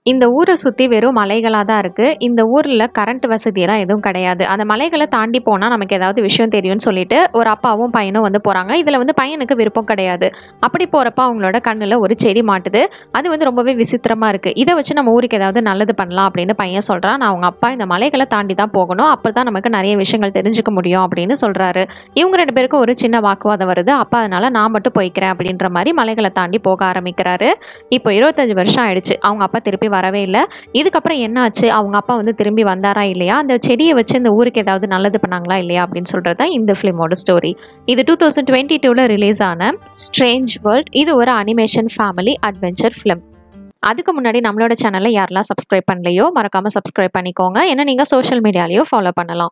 இந்த ஊரை சுற்றி வெறும் மலைகளாக தான் இருக்குது இந்த ஊரில் கரண்ட் வசதியெல்லாம் எதுவும் கிடையாது அந்த மலைகளை தாண்டி போனால் நமக்கு ஏதாவது விஷயம் தெரியும்னு சொல்லிட்டு ஒரு அப்பாவும் பையனும் வந்து போகிறாங்க இதில் வந்து பையனுக்கு விருப்பம் கிடையாது அப்படி போகிறப்ப அவங்களோட கண்ணில் ஒரு செடி மாட்டுது அது வந்து ரொம்பவே விசித்திரமாக இருக்குது இதை வச்சு நம்ம ஊருக்கு ஏதாவது நல்லது பண்ணலாம் அப்படின்னு பையன் சொல்கிறான் நான் அவங்க அப்பா இந்த மலைகளை தாண்டி தான் போகணும் அப்போ தான் நமக்கு நிறைய விஷயங்கள் தெரிஞ்சுக்க முடியும் அப்படின்னு சொல்கிறாரு இவங்க ரெண்டு பேருக்கும் ஒரு சின்ன வாக்குவாதம் வருது அப்பா அதனால நான் மட்டும் போய்க்கிறேன் அப்படின்ற மாதிரி மலைகளை தாண்டி போக ஆரம்பிக்கிறாரு இப்போ இருபத்தஞ்சு வருஷம் ஆயிடுச்சு அவங்க அப்பா திருப்பி வரவே இல்லை இதுக்கப்புறம் என்ன ஆச்சு அவங்க அப்பா வந்து திரும்பி வந்தாரா இல்லையா அந்த செடியை வச்சு இந்த ஊருக்கு ஏதாவது நல்லது பண்ணாங்களா இல்லையா அப்படின்னு சொல்கிறது தான் இந்த ஃபிலிமோட ஸ்டோரி இது டூ தௌசண்ட் டுவெண்ட்டி டூவில் ரிலீஸ் ஆன ஸ்ட்ரேஞ்ச் வேர்ல்ட் இது ஒரு அனிமேஷன் ஃபேமிலி அட்வென்ச்சர் ஃபிலிம் அதுக்கு முன்னாடி நம்மளோட சேனலை யாரெல்லாம் சப்ஸ்கிரைப் பண்ணலையோ மறக்காமல் சப்ஸ்கிரைப் பண்ணிக்கோங்க ஏன்னா நீங்கள் சோஷியல் மீடியாலேயோ ஃபாலோ பண்ணலாம்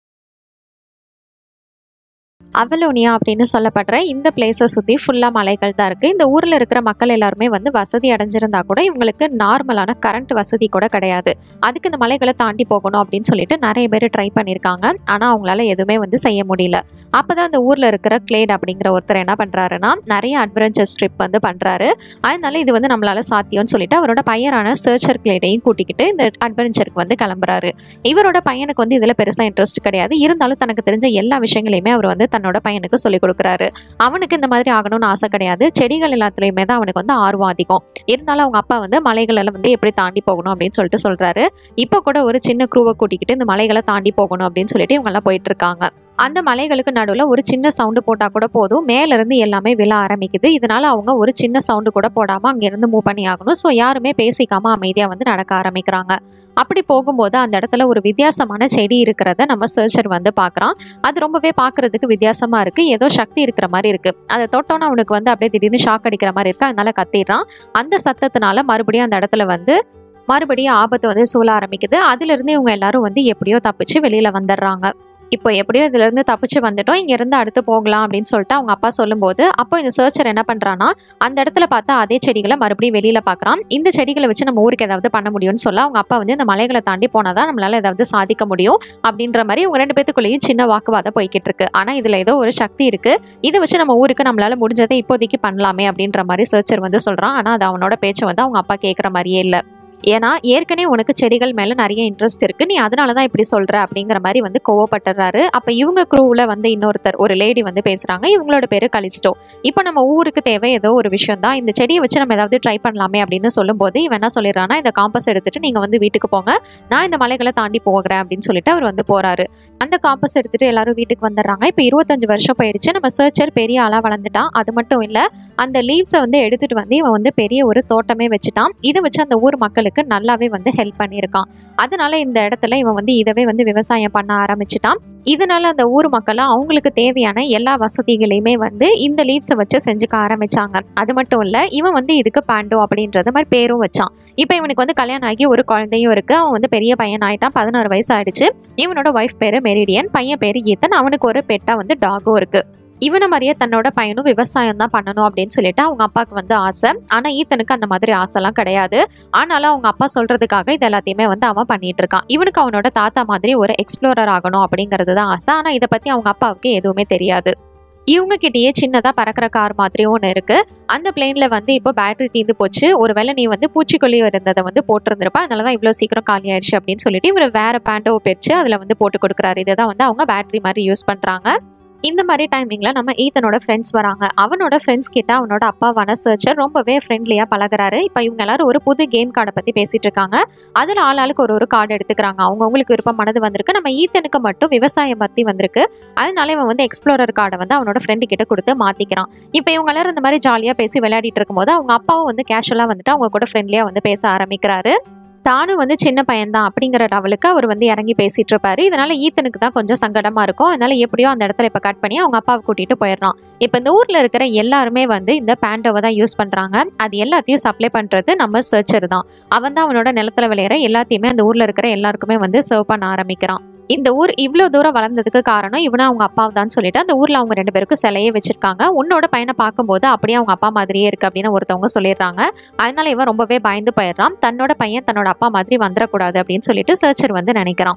அவலோனியா அப்படின்னு சொல்லப்படுற இந்த பிளேஸை சுற்றி ஃபுல்லாக மலைகள் தான் இருக்குது இந்த ஊரில் இருக்கிற மக்கள் எல்லாருமே வந்து வசதி அடைஞ்சிருந்தா கூட இவங்களுக்கு நார்மலான கரண்ட் வசதி கூட கிடையாது அதுக்கு இந்த மலைகளை தாண்டி போகணும் அப்படின்னு சொல்லிட்டு நிறைய பேர் ட்ரை பண்ணியிருக்காங்க ஆனால் அவங்களால எதுவுமே வந்து செய்ய முடியல அப்போ தான் அந்த ஊரில் இருக்கிற கிளேட் அப்படிங்கிற ஒருத்தர் என்ன பண்ணுறாருன்னா நிறைய அட்வென்ச்சர் ட்ரிப் வந்து பண்ணுறாரு அதனால இது வந்து நம்மளால சாத்தியம்னு சொல்லிட்டு அவரோட பையனான சர்ச்சர் கிளேடையும் கூட்டிக்கிட்டு இந்த அட்வென்ச்சருக்கு வந்து கிளம்புறாரு இவரோட பையனுக்கு வந்து இதில் பெருசாக இன்ட்ரெஸ்ட் கிடையாது இருந்தாலும் தனக்கு தெரிஞ்ச எல்லா விஷயங்களையுமே அவர் வந்து தன்னோட பையனுக்கு சொல்லிக் கொடுக்குறாரு அவனுக்கு இந்த மாதிரி ஆகணும்னு ஆசை கிடையாது செடிகள் எல்லாத்துலேயுமே தான் அவனுக்கு வந்து ஆர்வம் அதிகம் இருந்தாலும் அவங்க அப்பா வந்து மலைகளெல்லாம் வந்து எப்படி தாண்டி போகணும் அப்படின்னு சொல்லிட்டு சொல்கிறாரு இப்போ கூட ஒரு சின்ன குரூவை கூட்டிக்கிட்டு இந்த மலைகளை தாண்டி போகணும் அப்படின்னு சொல்லிட்டு இவங்கெல்லாம் போயிட்டு இருக்காங்க அந்த மலைகளுக்கு நடுவில் ஒரு சின்ன சவுண்டு போட்டால் கூட போதும் மேலேருந்து எல்லாமே விழ ஆரம்பிக்குது இதனால அவங்க ஒரு சின்ன சவுண்டு கூட போடாமல் அங்கேருந்து மூவ் பண்ணி ஆகணும் ஸோ யாருமே பேசிக்காமல் அமைதியாக வந்து நடக்க ஆரம்பிக்கிறாங்க அப்படி போகும்போது அந்த இடத்துல ஒரு வித்தியாசமான செடி இருக்கிறத நம்ம சர்ச்சர் வந்து பார்க்குறான் அது ரொம்பவே பார்க்கறதுக்கு வித்தியாசமாக இருக்குது ஏதோ சக்தி இருக்கிற மாதிரி இருக்குது அதை தொட்டோன்னு அவனுக்கு வந்து அப்படியே திடீர்னு ஷாக் அடிக்கிற மாதிரி இருக்குது அதனால கத்திடுறான் அந்த சத்தத்தினால மறுபடியும் அந்த இடத்துல வந்து மறுபடியும் ஆபத்து வந்து சூழ ஆரம்பிக்குது அதிலிருந்து இவங்க எல்லாரும் வந்து எப்படியோ தப்பிச்சு வெளியில் வந்துடுறாங்க இப்போ எப்படியோ இதுலேருந்து தப்பிச்சு வந்துட்டோம் இங்கேருந்து அடுத்து போகலாம் அப்படின்னு சொல்லிட்டு அவங்க அப்பா சொல்லும்போது அப்போ இந்த சர்ச்சர் என்ன பண்ணுறான்னா அந்த இடத்துல பார்த்தா அதே செடிகளை மறுபடியும் வெளியில் பார்க்குறான் இந்த செடிகளை வச்சு நம்ம ஊருக்கு ஏதாவது பண்ண முடியும்னு சொல்ல அவங்க அப்பா வந்து இந்த மலைகளை தாண்டி போனால் தான் நம்மளால் ஏதாவது சாதிக்க முடியும் அப்படின்ற மாதிரி இவங்க ரெண்டு பேத்துக்குள்ளேயும் சின்ன வாக்குவாதம் போய்கிட்டு இருக்கு ஆனால் இதில் ஏதோ ஒரு சக்தி இருக்குது இதை வச்சு நம்ம ஊருக்கு நம்மளால் முடிஞ்சதை இப்போதைக்கு பண்ணலாமே அப்படின்ற மாதிரி சர்ச்சர் வந்து சொல்கிறான் ஆனால் அது அவனோட பேச்சை வந்து அவங்க அப்பா கேட்குற மாதிரியே இல்லை ஏன்னா ஏற்கனவே உனக்கு செடிகள் மேலே நிறைய இன்ட்ரெஸ்ட் இருக்குது நீ அதனால தான் இப்படி சொல்கிற அப்படிங்கிற மாதிரி வந்து கோவப்பட்டுறாரு அப்போ இவங்க க்ரூவில் வந்து இன்னொருத்தர் ஒரு லேடி வந்து பேசுகிறாங்க இவங்களோட பேர் கலிஸ்டோ இப்போ நம்ம ஊருக்கு தேவை ஏதோ ஒரு விஷயம் தான் இந்த செடியை வச்சு நம்ம ஏதாவது ட்ரை பண்ணலாமே அப்படின்னு சொல்லும்போது இவன் என்ன சொல்லிடுறான்னா இந்த காம்பஸ் எடுத்துட்டு நீங்கள் வந்து வீட்டுக்கு போங்க நான் இந்த மலைகளை தாண்டி போகிறேன் அப்படின்னு சொல்லிட்டு அவர் வந்து போகிறாரு அந்த காம்பஸ் எடுத்துட்டு எல்லாரும் வீட்டுக்கு வந்துடுறாங்க இப்போ இருபத்தஞ்சு வருஷம் போயிடுச்சு நம்ம சர்ச்சர் பெரிய ஆளாக வளர்ந்துட்டான் அது மட்டும் இல்லை அந்த லீவ்ஸை வந்து எடுத்துட்டு வந்து இவன் வந்து பெரிய ஒரு தோட்டமே வச்சுட்டான் இதை வச்சு அந்த ஊர் மக்களுக்கு நல்லாவே வந்து ஹெல்ப் பண்ணியிருக்கான் அதனால இந்த இடத்துல இவன் வந்து இதவே வந்து விவசாயம் பண்ண ஆரம்பிச்சிட்டான் இதனால அந்த ஊர் மக்களும் அவங்களுக்கு தேவையான எல்லா வசதிகளையுமே வந்து இந்த லீவ்ஸை வச்சு செஞ்சுக்க ஆரம்பிச்சாங்க அது மட்டும் இல்லை இவன் வந்து இதுக்கு பாண்டோ அப்படின்றது மாதிரி பேரும் வச்சான் இப்போ இவனுக்கு வந்து கல்யாணம் ஆகி ஒரு குழந்தையும் இருக்கு அவன் வந்து பெரிய பையன் ஆயிட்டான் பதினாறு வயசு ஆயிடுச்சு இவனோட ஒய்ஃப் பேரு மெரிடியன் பையன் பேரு ஈத்தன் அவனுக்கு ஒரு பெட்டா வந்து டாகும் இருக்கு இவனை மாதிரியே தன்னோட பையனும் விவசாயம் தான் பண்ணணும் அப்படின்னு சொல்லிட்டு அவங்க அப்பாவுக்கு வந்து ஆசை ஆனால் ஈத்தனுக்கு அந்த மாதிரி ஆசைலாம் கிடையாது ஆனாலும் அவங்க அப்பா சொல்றதுக்காக இது எல்லாத்தையுமே வந்து அவன் பண்ணிட்டு இருக்கான் இவனுக்கு அவனோட தாத்தா மாதிரி ஒரு எக்ஸ்ப்ளோரர் ஆகணும் அப்படிங்கிறது தான் ஆசை ஆனால் இதை பற்றி அவங்க அப்பாவுக்கு எதுவுமே தெரியாது இவங்க கிட்டேயே சின்னதாக பறக்கிற கார் மாதிரி ஒன்று இருக்கு அந்த பிளேன்ல வந்து இப்போ பேட்டரி தீர்ந்து போச்சு ஒருவேளை நீ வந்து பூச்சிக்கொல்லி இருந்ததை வந்து போட்டிருந்திருப்பா அதனால தான் இவ்வளோ சீக்கிரம் காலி ஆயிடுச்சு அப்படின்னு சொல்லிட்டு இவர் வேற பேண்டோ பிரிச்சு அதில் வந்து போட்டு கொடுக்குறாரு இதை தான் வந்து அவங்க பேட்டரி மாதிரி யூஸ் பண்ணுறாங்க இந்த மாதிரி டைமிங்கில் நம்ம ஈத்தனோட ஃப்ரெண்ட்ஸ் வராங்க அவனோட ஃப்ரெண்ட்ஸ் கிட்ட அவனோட அப்பாவான சர்ச்சர் ரொம்பவே ஃப்ரெண்ட்லியாக பழகுறாரு இப்போ இவங்க எல்லாரும் ஒரு புது கேம் கார்டை பற்றி பேசிட்டு இருக்காங்க அதில் ஆளாளுக்கு ஒரு ஒரு கார்டு எடுத்துக்கிறாங்க அவங்கவுங்களுக்கு விருப்பமானது வந்திருக்கு நம்ம ஈத்தனுக்கு மட்டும் விவசாயம் பற்றி வந்திருக்கு அதனால இவன் வந்து எக்ஸ்ப்ளோரர் கார்டை வந்து அவனோட ஃப்ரெண்டு கிட்ட கொடுத்து மாற்றிக்கிறான் இப்போ இவங்க எல்லாரும் இந்த மாதிரி ஜாலியாக பேசி விளையாடிட்டு இருக்கும்போது அவங்க அப்பாவும் வந்து கேஷுவலாக வந்துட்டு அவங்க கூட ஃப்ரெண்ட்லியாக வந்து பேச ஆரம்பிக்கிறாரு தானும் வந்து சின்ன பையன்தான் அப்படிங்கிற லெவலுக்கு அவர் வந்து இறங்கி பேசிட்டு இருப்பாரு இதனால ஈத்தனுக்கு தான் கொஞ்சம் சங்கடமா இருக்கும் அதனால எப்படியோ அந்த இடத்துல இப்ப கட் பண்ணி அவங்க அப்பாவை கூட்டிட்டு போயிடுறான் இப்போ இந்த ஊர்ல இருக்கிற எல்லாருமே வந்து இந்த பேண்டோவை தான் யூஸ் பண்றாங்க அது எல்லாத்தையும் சப்ளை பண்றது நம்ம சர்ச்சர் தான் அவன் தான் அவனோட நிலத்துல விளையிற எல்லாத்தையுமே அந்த ஊர்ல இருக்கிற எல்லாருக்குமே வந்து சர்வ் பண்ண ஆரம்பிக்கிறான் இந்த ஊர் இவ்வளோ தூரம் வளர்ந்ததுக்கு காரணம் இவனும் அவங்க அப்பாவை தான் சொல்லிட்டு அந்த ஊரில் அவங்க ரெண்டு பேருக்கும் சிலையே வச்சிருக்காங்க உன்னோட பையனை பார்க்கும்போது அப்படியே அவங்க அப்பா மாதிரியே இருக்கு அப்படின்னு ஒருத்தவங்க சொல்லிடுறாங்க அதனால இவன் ரொம்பவே பயந்து போயிடுறான் தன்னோட பையன் தன்னோட அப்பா மாதிரி வந்துடக்கூடாது அப்படின்னு சொல்லிட்டு சர்ச்சர் வந்து நினைக்கிறான்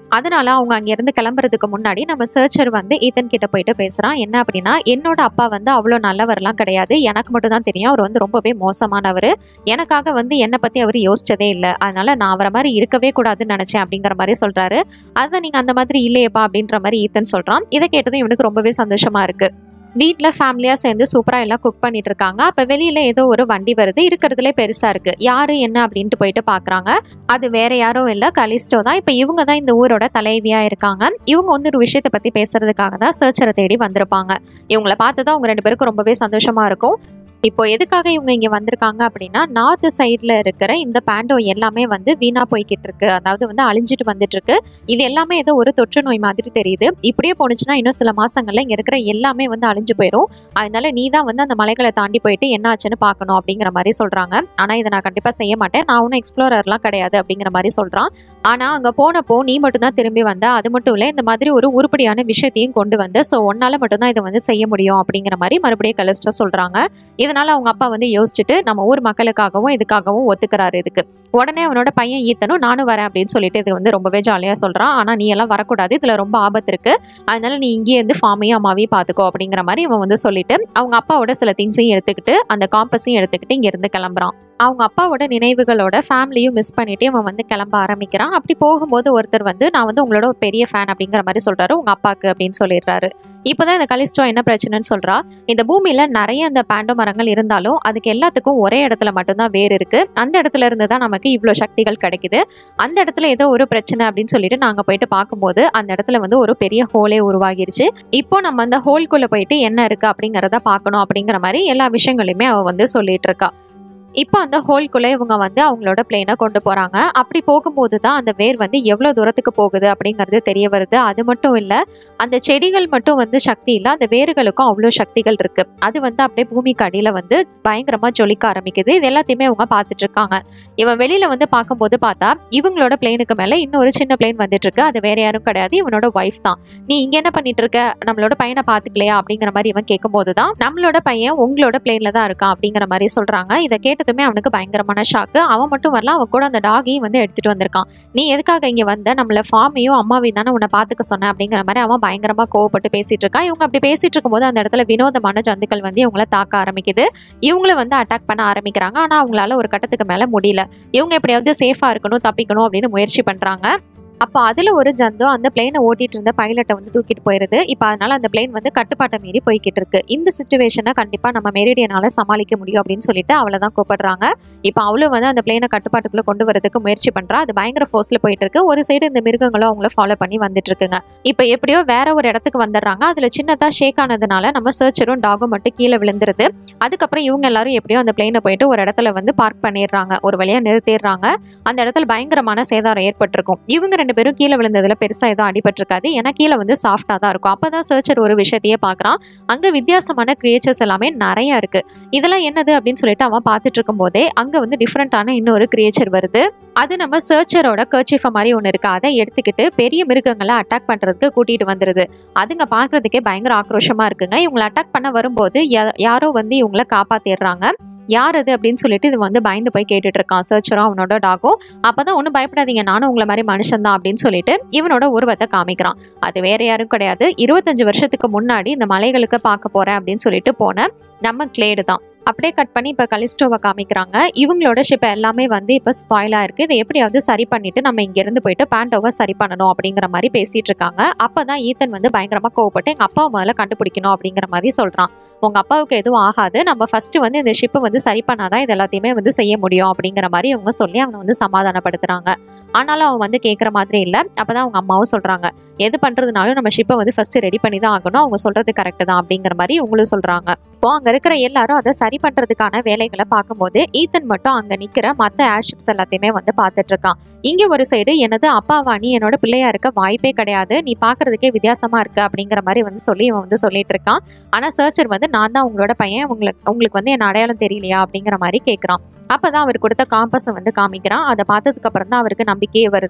அதனால அவங்க அங்கேருந்து கிளம்புறதுக்கு முன்னாடி நம்ம சர்ச்சர் வந்து ஈத்தன் கிட்ட போயிட்டு பேசுகிறான் என்ன அப்படின்னா என்னோட அப்பா வந்து அவ்வளோ நல்லவர்லாம் கிடையாது எனக்கு மட்டும் தான் தெரியும் அவர் வந்து ரொம்பவே மோசமானவர் எனக்காக வந்து என்னை பற்றி அவர் யோசிச்சதே இல்லை அதனால நான் அவரை மாதிரி இருக்கவே கூடாதுன்னு நினச்சேன் அப்படிங்கிற மாதிரி சொல்கிறாரு அதுதான் நீங்கள் அந்த மாதிரி இல்லையேப்பா அப்படின்ற மாதிரி ஈத்தன் சொல்கிறான் இதை கேட்டதும் இவனுக்கு ரொம்பவே சந்தோஷமா இருக்கு வீட்டில் ஃபேமிலியாக சேர்ந்து சூப்பராக எல்லாம் குக் பண்ணிட்டு இருக்காங்க அப்போ வெளியில் ஏதோ ஒரு வண்டி வருது இருக்கிறதுலே பெருசாக இருக்கு யாரு என்ன அப்படின்ட்டு போயிட்டு பார்க்குறாங்க அது வேற யாரும் இல்லை கலிஸ்டோ தான் இப்போ இவங்க தான் இந்த ஊரோட தலைவியாக இருக்காங்க இவங்க வந்து ஒரு விஷயத்தை பற்றி பேசுறதுக்காக தான் சர்ச்சரை தேடி வந்திருப்பாங்க இவங்கள பார்த்து தான் அவங்க ரெண்டு பேருக்கும் ரொம்பவே சந்தோஷமா இருக்கும் இப்போ எதுக்காக இவங்க இங்கே வந்திருக்காங்க அப்படின்னா நார்த் சைடில் இருக்கிற இந்த பேண்டோ எல்லாமே வந்து வீணாக போய்கிட்டு இருக்கு அதாவது வந்து அழிஞ்சிட்டு வந்துட்டு இருக்கு இது எல்லாமே ஏதோ ஒரு தொற்று நோய் மாதிரி தெரியுது இப்படியே போணுச்சுன்னா இன்னும் சில மாசங்கள்ல இங்க இருக்கிற எல்லாமே வந்து அழிஞ்சு போயிடும் அதனால நீ தான் வந்து அந்த மலைகளை தாண்டி போயிட்டு என்ன ஆச்சுன்னு பார்க்கணும் அப்படிங்கிற மாதிரி சொல்றாங்க ஆனா இதை நான் கண்டிப்பா செய்ய மாட்டேன் நான் ஒன்றும் எக்ஸ்ப்ளோரர்லாம் கிடையாது அப்படிங்கிற மாதிரி சொல்றான் ஆனா அங்க போனப்போ நீ மட்டும் தான் திரும்பி வந்த அது மட்டும் இல்லை இந்த மாதிரி ஒரு உருப்படியான விஷயத்தையும் கொண்டு வந்த ஸோ ஒன்னால மட்டும்தான் இதை வந்து செய்ய முடியும் அப்படிங்கிற மாதிரி மறுபடியும் கலிஸ்டோ சொல்றாங்க இதனால அவங்க அப்பா வந்து யோசிச்சுட்டு நம்ம ஊர் மக்களுக்காகவும் இதுக்காகவும் ஒத்துக்கிறாரு இதுக்கு உடனே அவனோட பையன் ஈத்தனும் நானும் வரேன் அப்படின்னு சொல்லிட்டு இது வந்து ரொம்பவே ஜாலியாக சொல்கிறான் ஆனால் நீ எல்லாம் வரக்கூடாது இதில் ரொம்ப ஆபத்து இருக்கு அதனால நீ இங்கேயே இருந்து ஃபார்மையும் அம்மாவையும் பார்த்துக்கோ அப்படிங்கிற மாதிரி இவன் வந்து சொல்லிட்டு அவங்க அப்பாவோட சில திங்ஸையும் எடுத்துக்கிட்டு அந்த காம்பஸையும் எடுத்துக்கிட்டு இங்கேருந்து கிளம்புறான் அவங்க அப்பாவோட நினைவுகளோட ஃபேமிலியும் மிஸ் பண்ணிட்டு இவன் வந்து கிளம்ப ஆரம்பிக்கிறான் அப்படி போகும்போது ஒருத்தர் வந்து நான் வந்து உங்களோட ஒரு பெரிய ஃபேன் அப்படிங்கிற மாதிரி சொல்றாரு உங்க அப்பாக்கு அப்படின்னு சொல்லிடுறாரு இப்போதான் இந்த கலிஸ்டோ என்ன பிரச்சனைன்னு சொல்றா இந்த பூமியில நிறைய அந்த பாண்டோ மரங்கள் இருந்தாலும் அதுக்கு எல்லாத்துக்கும் ஒரே இடத்துல மட்டும்தான் வேர் இருக்கு அந்த இடத்துல இருந்து தான் நமக்கு இவ்வளோ சக்திகள் கிடைக்குது அந்த இடத்துல ஏதோ ஒரு பிரச்சனை அப்படின்னு சொல்லிட்டு நாங்க போயிட்டு பார்க்கும்போது அந்த இடத்துல வந்து ஒரு பெரிய ஹோலே உருவாகிருச்சு இப்போ நம்ம அந்த ஹோல்குள்ள போயிட்டு என்ன இருக்கு அப்படிங்கறத பார்க்கணும் அப்படிங்கிற மாதிரி எல்லா விஷயங்களையுமே அவ வந்து சொல்லிட்டு இருக்கா இப்போ அந்த ஹோல்குள்ளே இவங்க வந்து அவங்களோட பிளேனை கொண்டு போகிறாங்க அப்படி போகும்போது தான் அந்த வேர் வந்து எவ்வளோ தூரத்துக்கு போகுது அப்படிங்கிறது தெரிய வருது அது மட்டும் இல்லை அந்த செடிகள் மட்டும் வந்து சக்தி இல்லை அந்த வேர்களுக்கும் அவ்வளோ சக்திகள் இருக்கு அது வந்து அப்படியே பூமிக்கு அடியில் வந்து பயங்கரமாக ஜொலிக்க ஆரம்பிக்குது இது எல்லாத்தையுமே அவங்க பார்த்துட்டு இருக்காங்க இவன் வெளியில வந்து பார்க்கும்போது பார்த்தா இவங்களோட பிளேனுக்கு மேலே இன்னொரு சின்ன பிளேன் வந்துட்டு இருக்கு அது வேற யாரும் கிடையாது இவனோட ஒய்ஃப் தான் நீ இங்க என்ன பண்ணிட்டு இருக்க நம்மளோட பையனை பார்த்துக்கலையா அப்படிங்கிற மாதிரி இவன் கேட்கும்போது தான் நம்மளோட பையன் உங்களோட பிளேன்ல தான் இருக்கான் அப்படிங்கிற மாதிரி சொல்றாங்க இதை கேட்டதுமே அவனுக்கு பயங்கரமான ஷாக்கு அவன் மட்டும் வரல அவன் கூட அந்த டாகையும் வந்து எடுத்துட்டு வந்திருக்கான் நீ எதுக்காக இங்க வந்த நம்மள ஃபார்மையும் அம்மாவையும் தானே உன்னை பார்த்துக்க சொன்னேன் அப்படிங்கிற மாதிரி அவன் பயங்கரமா கோவப்பட்டு பேசிட்டு இருக்கான் இவங்க அப்படி பேசிட்டு இருக்கும்போது அந்த இடத்துல வினோதமான ஜந்துக்கள் வந்து இவங்கள தாக்க ஆரம்பிக்குது இவங்கள வந்து அட்டாக் பண்ண ஆரம்பிக்கிறாங்க ஆனா அவங்களால ஒரு கட்டத்துக்கு மேல முடியல இவங்க எப்படியாவது சேஃபா இருக்கணும் தப்பிக்கணும் அப்படின்னு முயற்சி பண்றாங்க அப்போ அதில் ஒரு ஜந்து அந்த பிளேனை ஓட்டிட்டு இருந்த பைலட்டை வந்து தூக்கிட்டு போயிருது இப்போ அதனால அந்த பிளேன் வந்து கட்டுப்பாட்டை மீறி போய்கிட்டு இருக்கு இந்த சுச்சுவேஷனை கண்டிப்பாக நம்ம மெரிடியனால சமாளிக்க முடியும் அப்படின்னு சொல்லிட்டு அவளை தான் கூப்பிடுறாங்க இப்போ அவளும் வந்து அந்த பிளேனை கட்டுப்பாட்டுக்குள்ள கொண்டு வரதுக்கு முயற்சி பண்றா அது பயங்கர ஃபோர்ஸ்ல போயிட்டு இருக்கு ஒரு சைடு இந்த மிருகங்களும் அவங்கள ஃபாலோ பண்ணி வந்துட்டு இருக்குங்க இப்போ எப்படியோ வேற ஒரு இடத்துக்கு வந்துடுறாங்க அதுல சின்னதா ஷேக் ஆனதுனால நம்ம சர்ச்சரும் டாகும் மட்டும் கீழே விழுந்துருது அதுக்கப்புறம் இவங்க எல்லாரும் எப்படியோ அந்த பிளேனை போயிட்டு ஒரு இடத்துல வந்து பார்க் பண்ணிடுறாங்க ஒரு வழியா நிறுத்திடுறாங்க அந்த இடத்துல பயங்கரமான சேதாரம் ஏற்பட்டிருக்கும் இவங்க ரெண்டு பேரும் கீழே விழுந்ததுல பெருசா எதுவும் அடிபட்டிருக்காது ஏன்னா கீழே வந்து சாஃப்டா தான் இருக்கும் அப்பதான் சர்ச்சர் ஒரு விஷயத்தையே பார்க்கறான் அங்க வித்தியாசமான கிரியேச்சர்ஸ் எல்லாமே நிறைய இருக்கு இதெல்லாம் என்னது அப்படின்னு சொல்லிட்டு அவன் பார்த்துட்டு இருக்கும் போதே அங்க வந்து டிஃப்ரெண்டான இன்னொரு கிரியேச்சர் வருது அது நம்ம சர்ச்சரோட கர்ச்சிஃபை மாதிரி ஒன்று இருக்கு அதை எடுத்துக்கிட்டு பெரிய மிருகங்களை அட்டாக் பண்றதுக்கு கூட்டிட்டு வந்துருது அதுங்க பார்க்கறதுக்கே பயங்கர ஆக்ரோஷமா இருக்குங்க இவங்களை அட்டாக் பண்ண வரும்போது யா- யாரோ வந்து இவங்கள காப்பாத்திடுறாங்க யார் அது அப்படின்னு சொல்லிட்டு இது வந்து பயந்து போய் கேட்டுட்டு இருக்கான் சர்ச்சரும் அவனோட டாகும் அப்பதான் ஒன்றும் பயப்படாதீங்க நானும் உங்களை மாதிரி மனுஷன் தான் அப்படின்னு சொல்லிட்டு இவனோட உருவத்தை காமிக்கிறான் அது வேற யாரும் கிடையாது இருபத்தஞ்சு வருஷத்துக்கு முன்னாடி இந்த மலைகளுக்கு பார்க்க போறேன் அப்படின்னு சொல்லிட்டு போன நம்ம கிளேடு தான் அப்படியே கட் பண்ணி இப்போ கலிஸ்டோவை காமிக்கிறாங்க இவங்களோட ஷிப் எல்லாமே வந்து இப்போ ஸ்பாயிலாக இருக்குது இதை எப்படியாவது சரி பண்ணிட்டு நம்ம இங்கேருந்து போயிட்டு பேண்டோவை சரி பண்ணணும் அப்படிங்கிற மாதிரி பேசிட்டு இருக்காங்க அப்போ தான் ஈத்தன் வந்து பயங்கரமாக கோவப்பட்டு எங்கள் அப்பாவை முதல்ல கண்டுபிடிக்கணும் அப்படிங்கிற மாதிரி சொல்கிறான் உங்கள் அப்பாவுக்கு எதுவும் ஆகாது நம்ம ஃபஸ்ட்டு வந்து இந்த ஷிப்பை வந்து சரி பண்ணாதான் இது எல்லாத்தையுமே வந்து செய்ய முடியும் அப்படிங்கிற மாதிரி அவங்க சொல்லி அவனை வந்து சமாதானப்படுத்துகிறாங்க ஆனாலும் அவன் வந்து கேட்குற மாதிரி இல்லை அப்போ தான் அவங்க அம்மாவும் சொல்கிறாங்க எது பண்ணுறதுனாலும் நம்ம ஷிப்பை வந்து ஃபஸ்ட்டு ரெடி பண்ணி தான் ஆகணும் அவங்க சொல்கிறது கரெக்டு தான் அப்படிங்கிற மாதிரி இவங்களும் சொல்கிறாங்க இப்போ அங்கே இருக்கிற எல்லாரும் அதை சரி பண்ணுறதுக்கான வேலைகளை பார்க்கும்போது ஈத்தன் மட்டும் அங்கே நிற்கிற மற்ற ஏர்ஷிப்ஸ் எல்லாத்தையுமே வந்து பார்த்துட்டு இருக்கான் இங்கே ஒரு சைடு எனது அப்பாவா நீ என்னோட பிள்ளையா இருக்க வாய்ப்பே கிடையாது நீ பார்க்கறதுக்கே வித்தியாசமா இருக்கு அப்படிங்கிற மாதிரி வந்து சொல்லி இவன் வந்து சொல்லிட்டு இருக்கான் ஆனால் சர்ச்சர் வந்து நான் தான் உங்களோட பையன் உங்களுக்கு உங்களுக்கு வந்து என்ன அடையாளம் தெரியலையா அப்படிங்கிற மாதிரி கேட்குறான் அப்பதான் அவர் கொடுத்த காம்பஸை வந்து காமிக்கிறான் அதை பார்த்ததுக்கு அப்புறம் தான் அவருக்கு நம்பிக்கையே வருது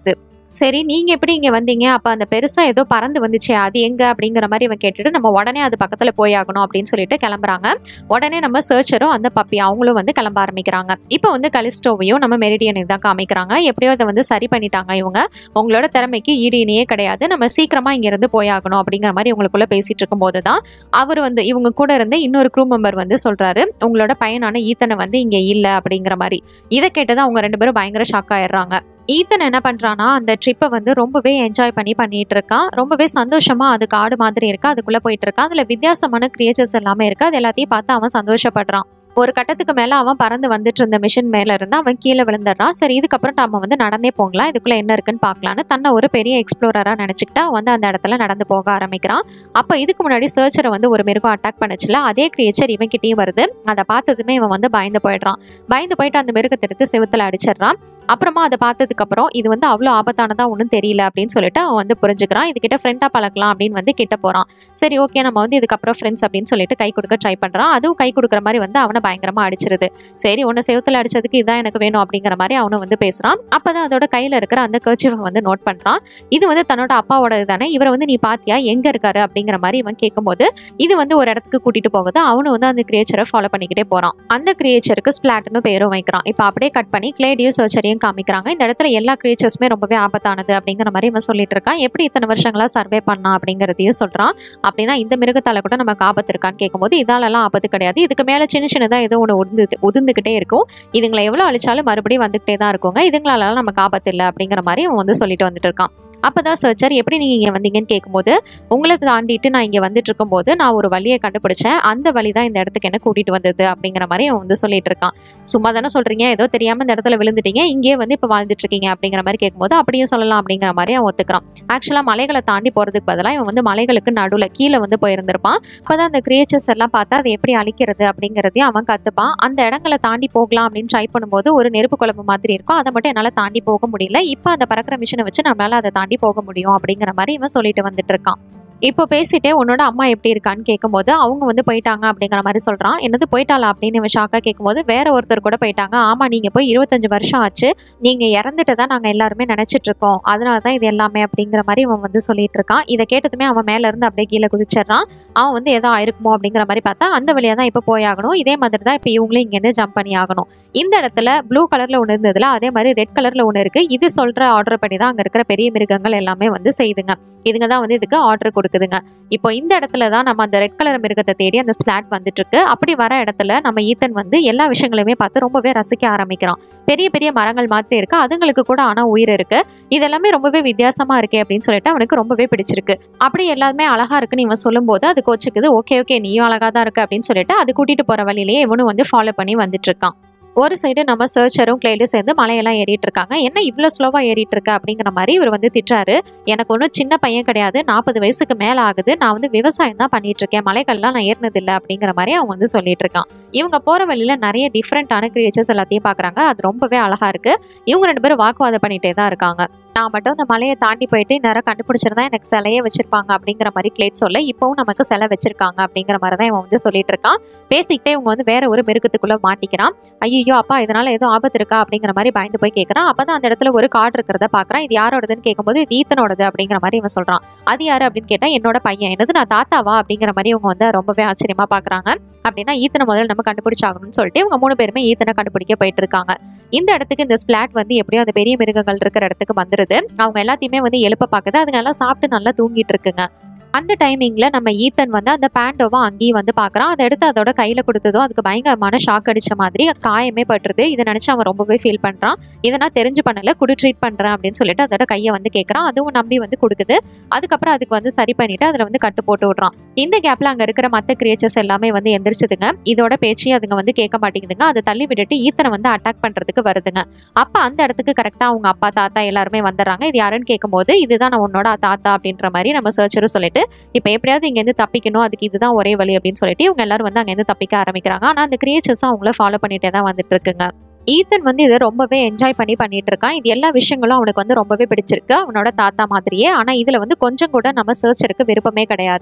சரி நீங்க எப்படி இங்க வந்தீங்க அப்ப அந்த பெருசா ஏதோ பறந்து வந்துச்சே அது எங்க அப்படிங்கிற மாதிரி இவன் கேட்டுட்டு நம்ம உடனே அது பக்கத்துல போய் ஆகணும் அப்படின்னு சொல்லிட்டு கிளம்புறாங்க உடனே நம்ம சர்ச்சரும் அந்த பப்பி அவங்களும் வந்து கிளம்ப ஆரம்பிக்கிறாங்க இப்போ வந்து கலிஸ்டோவையும் நம்ம மெரிடியனை தான் காமிக்கிறாங்க எப்படியோ அதை வந்து சரி பண்ணிட்டாங்க இவங்க உங்களோட திறமைக்கு ஈடு இணையே கிடையாது நம்ம சீக்கிரமா இங்க இருந்து போய் ஆகணும் அப்படிங்கிற மாதிரி இவங்களுக்குள்ள பேசிட்டு இருக்கும்போது தான் அவர் வந்து இவங்க கூட இருந்து இன்னொரு க்ரூ மெம்பர் வந்து சொல்றாரு உங்களோட பையனான ஈத்தனை வந்து இங்க இல்ல அப்படிங்கிற மாதிரி இதை கேட்டதான் அவங்க ரெண்டு பேரும் பயங்கர ஷாக் ஆயிடுறாங்க ஈத்தன் என்ன பண்றானா அந்த ட்ரிப்பை வந்து ரொம்பவே என்ஜாய் பண்ணி பண்ணிட்டு இருக்கான் ரொம்பவே சந்தோஷமா அது காடு மாதிரி இருக்கு அதுக்குள்ள போயிட்டு இருக்கான் அதுல வித்தியாசமான கிரியேச்சர்ஸ் எல்லாமே இருக்கு அது எல்லாத்தையும் பார்த்து அவன் சந்தோஷப்படுறான் ஒரு கட்டத்துக்கு மேல அவன் பறந்து வந்துட்டு இருந்த மிஷின் மேல இருந்து அவன் கீழே விழுந்துடுறான் சரி இதுக்கப்புறம் நம்ம வந்து நடந்தே போகலாம் இதுக்குள்ள என்ன இருக்குன்னு பார்க்கலான்னு தன்னை ஒரு பெரிய எக்ஸ்ப்ளோரரா நினைச்சுக்கிட்டு அவன் வந்து அந்த இடத்துல நடந்து போக ஆரம்பிக்கிறான் அப்போ இதுக்கு முன்னாடி சர்ச்சரை வந்து ஒரு மிருகம் அட்டாக் பண்ணுச்சுல அதே கிரியேச்சர் இவன் கிட்டேயும் வருது அதை பார்த்ததுமே இவன் வந்து பயந்து போயிடுறான் பயந்து போயிட்டு அந்த மிருகத்தை எடுத்து செவுத்துல அடிச்சிடுறான் அப்புறமா அதை பார்த்ததுக்கு அப்புறம் இது வந்து அவ்வளோ ஆபத்தானதா ஒன்றும் தெரியல அப்படின்னு சொல்லிட்டு அவன் வந்து புரிஞ்சுக்கிறான் இதுகிட்ட ஃப்ரெண்டாக பழக்கலாம் அப்படின்னு வந்து கிட்ட போறான் சரி ஓகே நம்ம வந்து இதுக்கப்புறம் ஃப்ரெண்ட்ஸ் அப்படின்னு சொல்லிட்டு கை கொடுக்க ட்ரை பண்றான் அதுவும் கை கொடுக்குற மாதிரி வந்து அவனை பயங்கரமா அடிச்சிருது சரி உன்னை செவுத்துல அடிச்சதுக்கு இதான் எனக்கு வேணும் அப்படிங்கிற மாதிரி அவனும் வந்து பேசுறான் அப்பதான் அதோட கையில இருக்கிற அந்த கர்ச்சிஃபை வந்து நோட் பண்றான் இது வந்து தன்னோட அப்பாவோட தானே இவரை வந்து நீ பாத்தியா எங்க இருக்காரு அப்படிங்கிற மாதிரி இவன் கேட்கும்போது இது வந்து ஒரு இடத்துக்கு கூட்டிட்டு போகுது அவனும் வந்து அந்த கிரியேச்சரை ஃபாலோ பண்ணிக்கிட்டே போறான் அந்த கிரியேச்சருக்கு ஸ்பிளாட்னு பேரும் வைக்கிறான் இப்போ அப்படியே கட் பண்ணி கிளேடியும் சர்ச்சரையும் காமிக்கிறாங்க இந்த இடத்துல எல்லா கிரியேச்சர்ஸுமே ரொம்பவே ஆபத்தானது அப்படிங்கிற மாதிரி இவன் சொல்லிட்டு இருக்கான் எப்படி இத்தனை வருஷங்களா சர்வே பண்ணா அப்படிங்கிறதையும் சொல்றான் அப்படின்னா இந்த மிருகத்தால கூட நமக்கு ஆபத்து இருக்கான்னு கேட்கும்போது இதாலெல்லாம் ஆபத்து கிடையாது இதுக்கு மேல சின்ன சின்னதா ஏதோ ஒன்று உந்து உதிர்ந்துகிட்டே இருக்கும் இதுங்களை எவ்வளவு அழிச்சாலும் மறுபடியும் வந்துகிட்டே தான் இருக்குங்க இதுங்களால நமக்கு ஆபத்து இல்லை அப்படிங்கிற மாதிரி அவன் வந்து சொல்லிட்டு வந்துட்டு இருக்கான் அப்பதான் சர்ச்சர் எப்படி நீங்க இங்க வந்தீங்கன்னு கேட்கும்போது உங்களை தாண்டிட்டு நான் இங்க வந்துட்டு இருக்கும்போது நான் ஒரு வழியை கண்டுபிடிச்சேன் அந்த வழி தான் இந்த இடத்துக்கு என்ன கூட்டிட்டு வந்தது அப்படிங்கிற மாதிரி அவன் வந்து சொல்லிட்டு இருக்கான் சும்மா தானே சொல்றீங்க ஏதோ தெரியாம இந்த இடத்துல விழுந்துட்டீங்க இங்கே வந்து இப்ப வாழ்ந்துட்டு இருக்கீங்க அப்படிங்கிற மாதிரி கேட்கும்போது அப்படியும் சொல்லலாம் அப்படிங்கிற மாதிரி அவன் ஒத்துக்கிறான் ஆக்சுவலா மலைகளை தாண்டி போறதுக்கு பதிலாக இவன் வந்து மலைகளுக்கு நடுவில் கீழே வந்து போயிருந்திருப்பான் அப்பதான் அந்த கிரியேச்சர்ஸ் எல்லாம் பார்த்தா அதை எப்படி அழிக்கிறது அப்படிங்கிறதையும் அவன் கத்துப்பான் அந்த இடங்களை தாண்டி போகலாம் அப்படின்னு ட்ரை பண்ணும்போது ஒரு நெருப்பு குழம்பு மாதிரி இருக்கும் அதை மட்டும் என்னால தாண்டி போக முடியல இப்போ அந்த பறக்கிற மிஷினை வச்சு நம்மளால அதை தாண்டி போக முடியும் அப்படிங்கிற மாதிரி இவன் சொல்லிட்டு வந்துட்டு இருக்கான் இப்போ பேசிட்டே உன்னோட அம்மா எப்படி இருக்கான்னு கேட்கும்போது அவங்க வந்து போயிட்டாங்க அப்படிங்கிற மாதிரி சொல்றான் என்னது போயிட்டாளா அப்படின்னு இவன் ஷாக்கா கேட்கும்போது வேற ஒருத்தர் கூட போயிட்டாங்க ஆமா நீங்க போய் இருபத்தஞ்சு வருஷம் ஆச்சு நீங்க இறந்துட்டு தான் நாங்க எல்லாருமே நினைச்சிட்டு இருக்கோம் அதனால தான் இது எல்லாமே அப்படிங்கிற மாதிரி இவன் வந்து சொல்லிட்டு இருக்கான் இதை கேட்டதுமே அவன் மேல இருந்து அப்படியே கீழே குதிச்சிடுறான் அவன் வந்து ஏதோ ஆயிருக்குமோ அப்படிங்கிற மாதிரி பார்த்தா அந்த வழியா தான் இப்போ போயாகணும் இதே மாதிரி தான் இப்போ இவங்களும் இங்கேருந்து ஜம்ப் பண்ணி ஆகணும் இந்த இடத்துல ப்ளூ கலர்ல ஒன்று இருந்ததுல அதே மாதிரி ரெட் கலர்ல ஒன்று இருக்கு இது சொல்ற ஆர்டர் படி தான் அங்க இருக்கிற பெரிய மிருகங்கள் எல்லாமே வந்து செய்துங்க இதுங்க தான் வந்து இதுக்கு ஆர்டர் கொடுக்குதுங்க இப்போ இந்த இடத்துல தான் நம்ம அந்த ரெட் கலர் மிருகத்தை தேடி அந்த ஸ்லாட் வந்துட்டு இருக்கு அப்படி வர இடத்துல நம்ம ஈத்தன் வந்து எல்லா விஷயங்களையுமே பார்த்து ரொம்பவே ரசிக்க ஆரம்பிக்கிறான் பெரிய பெரிய மரங்கள் மாதிரி இருக்கு அதுங்களுக்கு கூட ஆனா உயிர் இருக்கு இதெல்லாமே ரொம்பவே வித்தியாசமா இருக்கே அப்படின்னு சொல்லிட்டு அவனுக்கு ரொம்பவே பிடிச்சிருக்கு அப்படி எல்லாமே அழகா இருக்குன்னு இவன் சொல்லும்போது அது கோச்சுக்குது ஓகே ஓகே நீயும் அழகா தான் இருக்கு அப்படின்னு சொல்லிட்டு அது கூட்டிட்டு போற வழியிலேயே இவனும் வந்து ஃபாலோ பண்ணி வந்துட்டு இருக்கான் ஒரு சைடு நம்ம சர்ச்சரும் கிளைடும் சேர்ந்து மலையெல்லாம் ஏறிட்டு இருக்காங்க என்ன இவ்வளோ ஸ்லோவாக ஏறிட்டு இருக்க அப்படிங்கிற மாதிரி இவர் வந்து திட்டுறாரு எனக்கு ஒன்றும் சின்ன பையன் கிடையாது நாற்பது வயசுக்கு மேலே ஆகுது நான் வந்து விவசாயம் தான் பண்ணிட்டு இருக்கேன் மலைகள்லாம் நான் ஏறினதில்லை அப்படிங்கிற மாதிரி அவன் வந்து சொல்லிட்டு இருக்கான் இவங்க போற வழியில நிறைய டிஃப்ரெண்டான கிரியேச்சர்ஸ் எல்லாத்தையும் பார்க்குறாங்க அது ரொம்பவே அழகா இருக்கு இவங்க ரெண்டு பேரும் வாக்குவாதம் பண்ணிட்டே தான் இருக்காங்க நான் மட்டும் இந்த மலையை தாண்டி போயிட்டு நேரம் கண்டுபிடிச்சிருந்தா எனக்கு சிலையே வச்சிருப்பாங்க அப்படிங்கிற மாதிரி கிளேட் சொல்ல இப்போவும் நமக்கு சிலை வச்சிருக்காங்க அப்படிங்கிற மாதிரி தான் இவன் வந்து சொல்லிட்டு இருக்கான் பேசிக்கிட்டே இவங்க வந்து வேற ஒரு மிருகத்துக்குள்ள மாட்டிக்கிறான் ஐயோ அப்பா இதனால ஏதோ ஆபத்து இருக்கா அப்படிங்கிற மாதிரி பயந்து போய் கேட்கறான் அப்பதான் அந்த இடத்துல ஒரு கார்டு இருக்கிறத பாக்குறான் இது யாரோடதுன்னு கேட்கும்போது இது ஈத்தனோடது அப்படிங்கிற மாதிரி இவன் சொல்றான் அது யாரு அப்படின்னு கேட்டா என்னோட பையன் என்னது நான் தாத்தாவா அப்படிங்கிற மாதிரி இவங்க வந்து ரொம்பவே ஆச்சரியமா பாக்குறாங்க அப்படின்னா ஈத்தனை முதல்ல நம்ம கண்டுபிடிச்சாகணும்னு சொல்லிட்டு இவங்க மூணு பேருமே ஈத்தனை கண்டுபிடிக்க போயிட்டு இருக்காங்க இந்த இடத்துக்கு இந்த ஸ்பிளாட் வந்து எப்படியோ அந்த பெரிய மிருகங்கள் இருக்கிற இடத்துக்கு வந்துருது அவங்க எல்லாத்தையுமே வந்து எழுப்ப பாக்குது அதுங்க எல்லாம் சாப்பிட்டு நல்லா தூங்கிட்டு இருக்குங்க அந்த டைமிங்ல நம்ம ஈத்தன் வந்து அந்த பேண்டோவை அங்கேயும் வந்து பார்க்கறான் அதை எடுத்து அதோட கையில கொடுத்ததும் அதுக்கு பயங்கரமான ஷாக் அடிச்ச மாதிரி காயமே பட்டுருது இதை நினைச்சு அவன் ரொம்பவே ஃபீல் பண்றான் இதை நான் தெரிஞ்சு பண்ணல குடு ட்ரீட் பண்றேன் அப்படின்னு சொல்லிட்டு அதோட கையை வந்து கேட்கறான் அதுவும் நம்பி வந்து கொடுக்குது அதுக்கப்புறம் அதுக்கு வந்து சரி பண்ணிட்டு அதுல வந்து கட்டு போட்டு விடுறான் இந்த கேப்ல அங்க இருக்கிற மத்த கிரியேச்சர்ஸ் எல்லாமே வந்து எந்திரிச்சுதுங்க இதோட பேச்சையும் அதுங்க வந்து கேட்க மாட்டேங்குதுங்க அதை தள்ளி விட்டுட்டு ஈத்தனை வந்து அட்டாக் பண்றதுக்கு வருதுங்க அப்ப அந்த இடத்துக்கு கரெக்டா அவங்க அப்பா தாத்தா எல்லாருமே வந்துடுறாங்க இது யாருன்னு கேட்கும்போது இதுதான் நான் உன்னோட தாத்தா அப்படின்ற மாதிரி நம்ம சர்ச்சரும் சொல்லிட்டு இப்போ எப்படியாவது இங்கேருந்து தப்பிக்கணும் அதுக்கு இதுதான் ஒரே வழி அப்படின்னு சொல்லிட்டு இவங்க எல்லாரும் வந்து அங்கேருந்து தப்பிக்க ஆரம்பிக்கிறாங்க ஆனால் அந்த கிரியேச்சர்ஸும் அவங்கள ஃபாலோ பண்ணிட்டே தான் வந்துட்டு இருக்குங்க ஈத்தன் வந்து இதை ரொம்பவே என்ஜாய் பண்ணி பண்ணிட்டு இருக்கான் இது எல்லா விஷயங்களும் அவனுக்கு வந்து ரொம்பவே பிடிச்சிருக்கு அவனோட தாத்தா மாதிரியே ஆனால் இதில் வந்து கொஞ்சம் கூட நம்ம சர்ச்சருக்கு விருப்பமே கிடையாது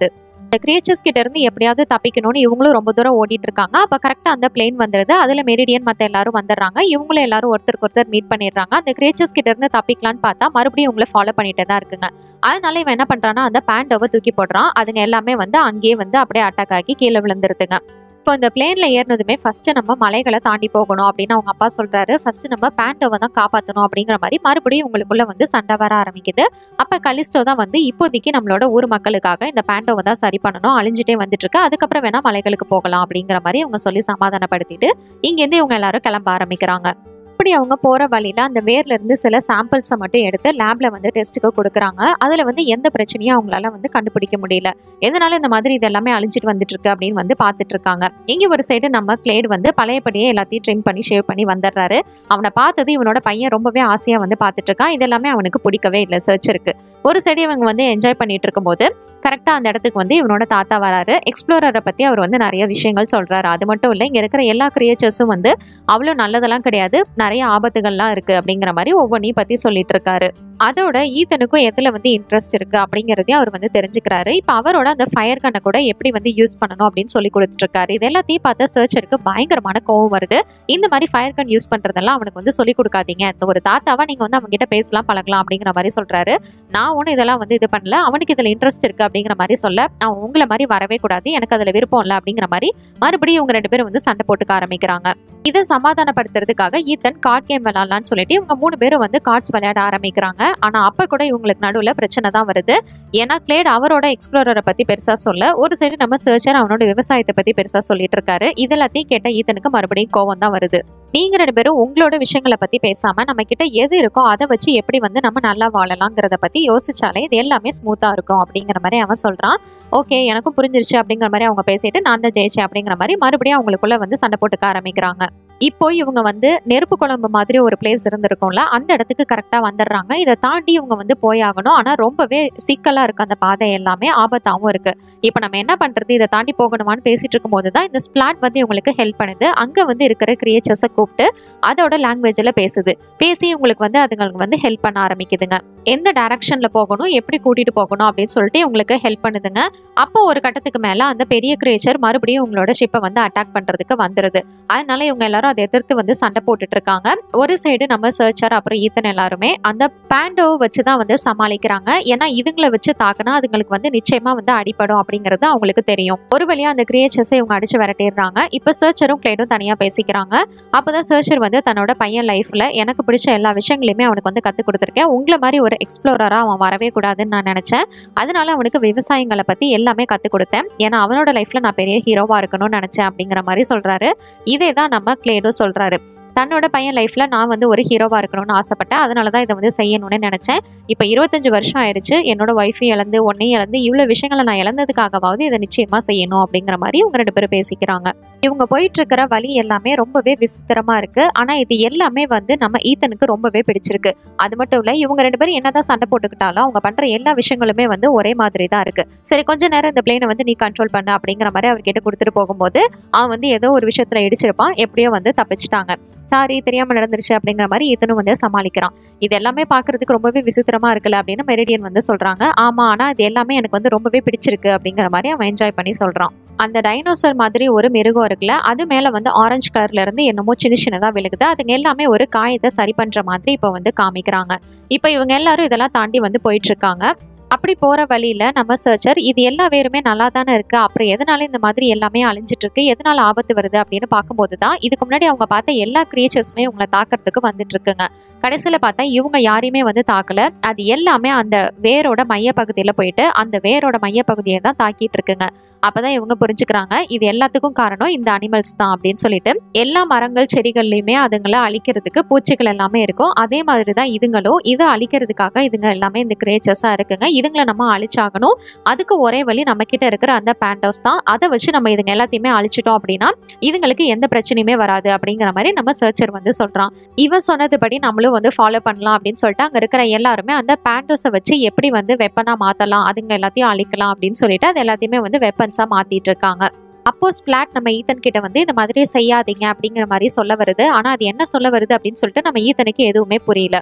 இந்த கிரியேச்சர்ஸ் கிட்ட இருந்து எப்படியாவது தப்பிக்கணும்னு இவங்களும் ரொம்ப தூரம் ஓடிட்டு இருக்காங்க அப்ப கரெக்டா அந்த பிளேன் வந்துருது அதுல மெரிடியன் மத்த எல்லாரும் வந்துடுறாங்க இவங்களும் எல்லாரும் ஒருத்தருக்கு ஒருத்தர் மீட் பண்ணிடுறாங்க அந்த கிரியேச்சர்ஸ் கிட்ட இருந்து தப்பிக்கலாம்னு பார்த்தா மறுபடியும் இவங்களை ஃபாலோ பண்ணிட்டே தான் இருக்குங்க அதனால இவன் என்ன பண்றான்னா அந்த பேண்டோவை தூக்கி போடுறான் அதுங்க எல்லாமே வந்து அங்கேயே வந்து அப்படியே அட்டாக் ஆகி கீழே விழுந்துருதுங்க இப்போ இந்த பிளேன்ல ஏறினதுமே ஃபர்ஸ்ட் நம்ம மலைகளை தாண்டி போகணும் அப்படின்னு அவங்க அப்பா சொல்றாரு ஃபர்ஸ்ட் நம்ம பேண்டோவை தான் காப்பாற்றணும் அப்படிங்கிற மாதிரி மறுபடியும் உங்களுக்குள்ள வந்து சண்டை வர ஆரம்பிக்குது அப்ப கலிஸ்டோ தான் வந்து இப்போதைக்கு நம்மளோட ஊர் மக்களுக்காக இந்த பேண்டோவை தான் சரி பண்ணணும் அழிஞ்சிட்டே வந்துட்டு இருக்கு அதுக்கப்புறம் வேணா மலைகளுக்கு போகலாம் அப்படிங்கிற மாதிரி அவங்க சொல்லி சமாதானப்படுத்திட்டு இங்கேருந்து இவங்க எல்லாரும் கிளம்ப ஆரம்பிக்கிறாங்க இப்படி அவங்க போற வழியில அந்த வேர்ல இருந்து சில சாம்பிள்ஸை மட்டும் எடுத்து லேப்ல வந்து டெஸ்ட்டுக்கு கொடுக்குறாங்க அதுல வந்து எந்த பிரச்சனையும் அவங்களால வந்து கண்டுபிடிக்க முடியல எதனால இந்த மாதிரி இது எல்லாமே அழிஞ்சிட்டு வந்துட்டு இருக்கு அப்படின்னு வந்து பார்த்துட்டு இருக்காங்க இங்க ஒரு சைடு நம்ம கிளேட் வந்து பழையபடியே எல்லாத்தையும் ட்ரிம் பண்ணி ஷேவ் பண்ணி வந்துடுறாரு அவனை பார்த்தது இவனோட பையன் ரொம்பவே ஆசையா வந்து பார்த்துட்டு இருக்கான் இது எல்லாமே அவனுக்கு பிடிக்கவே இல்லை சர்ச் இருக்கு ஒரு சைடு இவங்க வந்து என்ஜாய் பண்ணிட்டு இருக்கும்போது கரெக்டாக அந்த இடத்துக்கு வந்து இவனோட தாத்தா வராரு எக்ஸ்ப்ளோரரை பற்றி அவர் வந்து நிறைய விஷயங்கள் சொல்கிறாரு அது மட்டும் இல்லை இங்கே இருக்கிற எல்லா கிரியேச்சர்ஸும் வந்து அவ்வளோ நல்லதெல்லாம் கிடையாது நிறைய ஆபத்துகள்லாம் இருக்குது அப்படிங்கிற மாதிரி ஒவ்வொன்றையும் பற்றி சொல்லிட்டு இருக்காரு அதோட ஈத்தனுக்கும் எதில் வந்து இன்ட்ரெஸ்ட் இருக்குது அப்படிங்கிறதையும் அவர் வந்து தெரிஞ்சுக்கிறாரு இப்போ அவரோட அந்த ஃபயர் கண்ணை கூட எப்படி வந்து யூஸ் பண்ணணும் அப்படின்னு சொல்லி கொடுத்துட்ருக்காரு இது எல்லாத்தையும் பார்த்தா சர்ச்சருக்கு பயங்கரமான கோவம் வருது இந்த மாதிரி ஃபயர் கன் யூஸ் பண்ணுறதெல்லாம் அவனுக்கு வந்து சொல்லி கொடுக்காதீங்க இந்த ஒரு தாத்தாவா நீங்கள் வந்து அவங்ககிட்ட பேசலாம் பழகலாம் அப்படிங்கிற மாதிரி சொல்கிறாரு நான் ஒன்றும் இதெல்லாம் வந்து இது பண்ணல அவனுக்கு இதில் இன்ட்ரெஸ்ட் இருக்குது அப்படிங்கிற மாதிரி சொல்ல அவன் உங்களை மாதிரி வரவே கூடாது எனக்கு அதில் விருப்பம் இல்லை அப்படிங்கிற மாதிரி மறுபடியும் இவங்க ரெண்டு பேரும் வந்து சண்டை போட்டுக்க ஆரம்பிக்கிறாங்க இதை சமாதானப்படுத்துறதுக்காக ஈத்தன் கார்ட் கேம் விளாட்லான்னு சொல்லிட்டு இவங்க மூணு பேரும் வந்து கார்ட்ஸ் விளையாட ஆரம்பிக்கிறாங்க ஆனால் அப்போ கூட இவங்களுக்கு நடுவில் பிரச்சனை தான் வருது ஏன்னா கிளேட் அவரோட எக்ஸ்ப்ளோரரை பற்றி பெருசாக சொல்ல ஒரு சைடு நம்ம சர்ச்சர் அவனோட விவசாயத்தை பற்றி பெருசாக சொல்லிட்டு இருக்காரு இதெல்லாத்தையும் கேட்ட ஈத்தனுக்கு மறுபடியும் கோவம் தான் வருது நீங்க ரெண்டு பேரும் உங்களோட விஷயங்களை பத்தி பேசாம நம்ம கிட்ட எது இருக்கோ அதை வச்சு எப்படி வந்து நம்ம நல்லா வாழலாங்கிறத பத்தி யோசிச்சாலே இது எல்லாமே ஸ்மூத்தா இருக்கும் அப்படிங்கிற மாதிரி அவன் சொல்றான் ஓகே எனக்கும் புரிஞ்சிருச்சு அப்படிங்கிற மாதிரி அவங்க பேசிட்டு நான் தான் ஜெயிச்சேன் அப்படிங்கிற மாதிரி மறுபடியும் அவங்களுக்குள்ள வந்து சண்டை போட்டுக்க ஆரம்பிக்கிறாங்க இப்போ இவங்க வந்து நெருப்பு குழம்பு மாதிரி ஒரு பிளேஸ் இருந்திருக்கும்ல அந்த இடத்துக்கு கரெக்டாக வந்துடுறாங்க இதை தாண்டி இவங்க வந்து போயாகணும் ஆனால் ரொம்பவே சிக்கலாக இருக்கு அந்த பாதை எல்லாமே ஆபத்தாகவும் இருக்கு இப்போ நம்ம என்ன பண்ணுறது இதை தாண்டி போகணுமான்னு பேசிட்டு இருக்கும்போது தான் இந்த ஸ்பிளாட் வந்து இவங்களுக்கு ஹெல்ப் பண்ணுது அங்கே வந்து இருக்கிற கிரியேச்சர்ஸை கூப்பிட்டு அதோட லாங்குவேஜில் பேசுது பேசி இவங்களுக்கு வந்து அதுங்களுக்கு வந்து ஹெல்ப் பண்ண ஆரம்பிக்குதுங்க எந்த டைரக்ஷனில் போகணும் எப்படி கூட்டிகிட்டு போகணும் அப்படின்னு சொல்லிட்டு இவங்களுக்கு ஹெல்ப் பண்ணுதுங்க அப்போ ஒரு கட்டத்துக்கு மேலே அந்த பெரிய கிரியேச்சர் மறுபடியும் உங்களோட ஷிப்பை வந்து அட்டாக் பண்ணுறதுக்கு வந்துடுது அதனால இவங்க எல்லாரும் அதை எதிர்த்து வந்து சண்டை போட்டுட்டு இருக்காங்க ஒரு சைடு நம்ம சர்ச்சர் அப்புறம் ஈத்தன் எல்லாருமே அந்த பேண்டோவை வச்சு தான் வந்து சமாளிக்கிறாங்க ஏன்னா இதுங்களை வச்சு தாக்குனா அதுங்களுக்கு வந்து நிச்சயமா வந்து அடிபடும் அப்படிங்கிறது அவங்களுக்கு தெரியும் ஒரு வழியா அந்த கிரியேச்சர்ஸை இவங்க அடிச்சு விரட்டிடுறாங்க இப்போ சர்ச்சரும் கிளேடும் தனியா பேசிக்கிறாங்க அப்போதான் சர்ச்சர் வந்து தன்னோட பையன் லைஃப்ல எனக்கு பிடிச்ச எல்லா விஷயங்களையுமே அவனுக்கு வந்து கற்றுக் கொடுத்துருக்கேன் உங்களை மாதிரி ஒரு எக்ஸ்ப்ளோரரா அவன் வரவே கூடாதுன்னு நான் நினைச்சேன் அதனால அவனுக்கு விவசாயங்களை பத்தி எல்லாமே கற்றுக் கொடுத்தேன் ஏன்னா அவனோட லைஃப்ல நான் பெரிய ஹீரோவா இருக்கணும்னு நினைச்சேன் அப்படிங்கிற மாதிரி சொல்றாரு இதே தான் நம்ம கிளேடும் சொல்றாரு தன்னோட பையன் லைஃப்ல நான் வந்து ஒரு ஹீரோவா இருக்கணும்னு ஆசைப்பட்டேன் அதனால தான் இதை வந்து செய்யணும்னு நினைச்சேன் இப்போ இருபத்தஞ்சு வருஷம் ஆயிடுச்சு என்னோட ஒய்ஃபையும் இழந்து ஒன்னையும் இழந்து இவ்வளோ விஷயங்களை நான் இழந்ததுக்காகவாவது இதை நிச்சயமா செய்யணும் அப்படிங்கிற மாதிரி இவங்க ரெண்டு பேரும் பேசிக்கிறாங்க இவங்க போயிட்டு இருக்கிற வழி எல்லாமே ரொம்பவே விசித்திரமா இருக்கு ஆனா இது எல்லாமே வந்து நம்ம ஈத்தனுக்கு ரொம்பவே பிடிச்சிருக்கு அது மட்டும் இல்ல இவங்க ரெண்டு பேரும் என்னதான் சண்டை போட்டுக்கிட்டாலும் அவங்க பண்ற எல்லா விஷயங்களுமே வந்து ஒரே மாதிரி தான் இருக்கு சரி கொஞ்ச நேரம் இந்த பிளேனை வந்து நீ கண்ட்ரோல் பண்ணு அப்படிங்கிற மாதிரி அவர் கிட்ட கொடுத்துட்டு போகும்போது அவன் வந்து ஏதோ ஒரு விஷயத்துல இடிச்சிருப்பான் எப்படியோ வந்து தப்பிச்சிட்டாங்க சாரி தெரியாம நடந்துருச்சு அப்படிங்கிற மாதிரி ஈத்தனும் வந்து சமாளிக்கிறான் இது எல்லாமே பார்க்கிறதுக்கு ரொம்பவே விசித்திரமா இருக்குல்ல அப்படின்னு மெரிடியன் வந்து சொல்றாங்க ஆமா ஆனா இது எல்லாமே எனக்கு வந்து ரொம்பவே பிடிச்சிருக்கு அப்படிங்கிற மாதிரி அவன் என்ஜாய் பண்ணி சொல்றான் அந்த டைனோசர் மாதிரி ஒரு மிருகம் இருக்குல்ல அது மேல வந்து ஆரஞ்சு கலர்ல இருந்து என்னமோ சின்ன சின்னதா விழுகுது அதுங்க எல்லாமே ஒரு காயத்தை சரி பண்ற மாதிரி இப்போ வந்து காமிக்கிறாங்க இப்போ இவங்க எல்லாரும் இதெல்லாம் தாண்டி வந்து போயிட்டு இருக்காங்க அப்படி போற வழியில நம்ம சர்ச்சர் இது எல்லா வேருமே நல்லா தானே இருக்கு அப்புறம் எதனால இந்த மாதிரி எல்லாமே அழிஞ்சிட்டு இருக்கு எதனால ஆபத்து வருது அப்படின்னு பார்க்கும்போது தான் இதுக்கு முன்னாடி அவங்க பார்த்த எல்லா கிரியேச்சர்ஸுமே உங்களை தாக்குறதுக்கு வந்துட்டு இருக்குங்க கடைசியில் பார்த்தா இவங்க யாரையுமே வந்து தாக்கல அது எல்லாமே அந்த வேரோட மைய பகுதியில் போயிட்டு அந்த வேரோட மைய பகுதியை தான் தாக்கிட்டு இருக்குங்க அப்பதான் இவங்க புரிஞ்சுக்கிறாங்க இது எல்லாத்துக்கும் காரணம் இந்த அனிமல்ஸ் தான் அப்படின்னு சொல்லிட்டு எல்லா மரங்கள் செடிகள்லையுமே அதுங்களை அழிக்கிறதுக்கு பூச்சிகள் எல்லாமே இருக்கும் அதே மாதிரி தான் இதுங்களும் இதை அழிக்கிறதுக்காக இதுங்க எல்லாமே இந்த கிரேச்சர்ஸாக இருக்குங்க இதுங்களை நம்ம அழிச்சாகணும் அதுக்கு ஒரே வழி நம்ம கிட்ட இருக்கிற அந்த பேண்டோஸ் தான் அதை வச்சு நம்ம இதுங்க எல்லாத்தையுமே அழிச்சிட்டோம் அப்படின்னா இதுங்களுக்கு எந்த பிரச்சனையுமே வராது அப்படிங்கிற மாதிரி நம்ம சர்ச்சர் வந்து சொல்றான் இவன் சொன்னதுபடி நம்மளும் வந்து ஃபாலோ பண்ணலாம் அப்படின்னு சொல்லிட்டு அங்கே இருக்கிற எல்லாருமே அந்த பேண்டோஸை வச்சு எப்படி வந்து வெப்பனாக மாற்றலாம் அதுங்க எல்லாத்தையும் அழிக்கலாம் அப்படின்னு சொல்லிட்டு அது எல்லாத்தையுமே வந்து வெப்பன்ஸாக மாற்றிட்டு இருக்காங்க அப்போ ஸ்பிளாட் நம்ம ஈத்தன் கிட்ட வந்து இந்த மாதிரி செய்யாதீங்க அப்படிங்கிற மாதிரி சொல்ல வருது ஆனால் அது என்ன சொல்ல வருது அப்படின்னு சொல்லிட்டு நம்ம ஈத்தனுக்கு எதுவுமே புரியல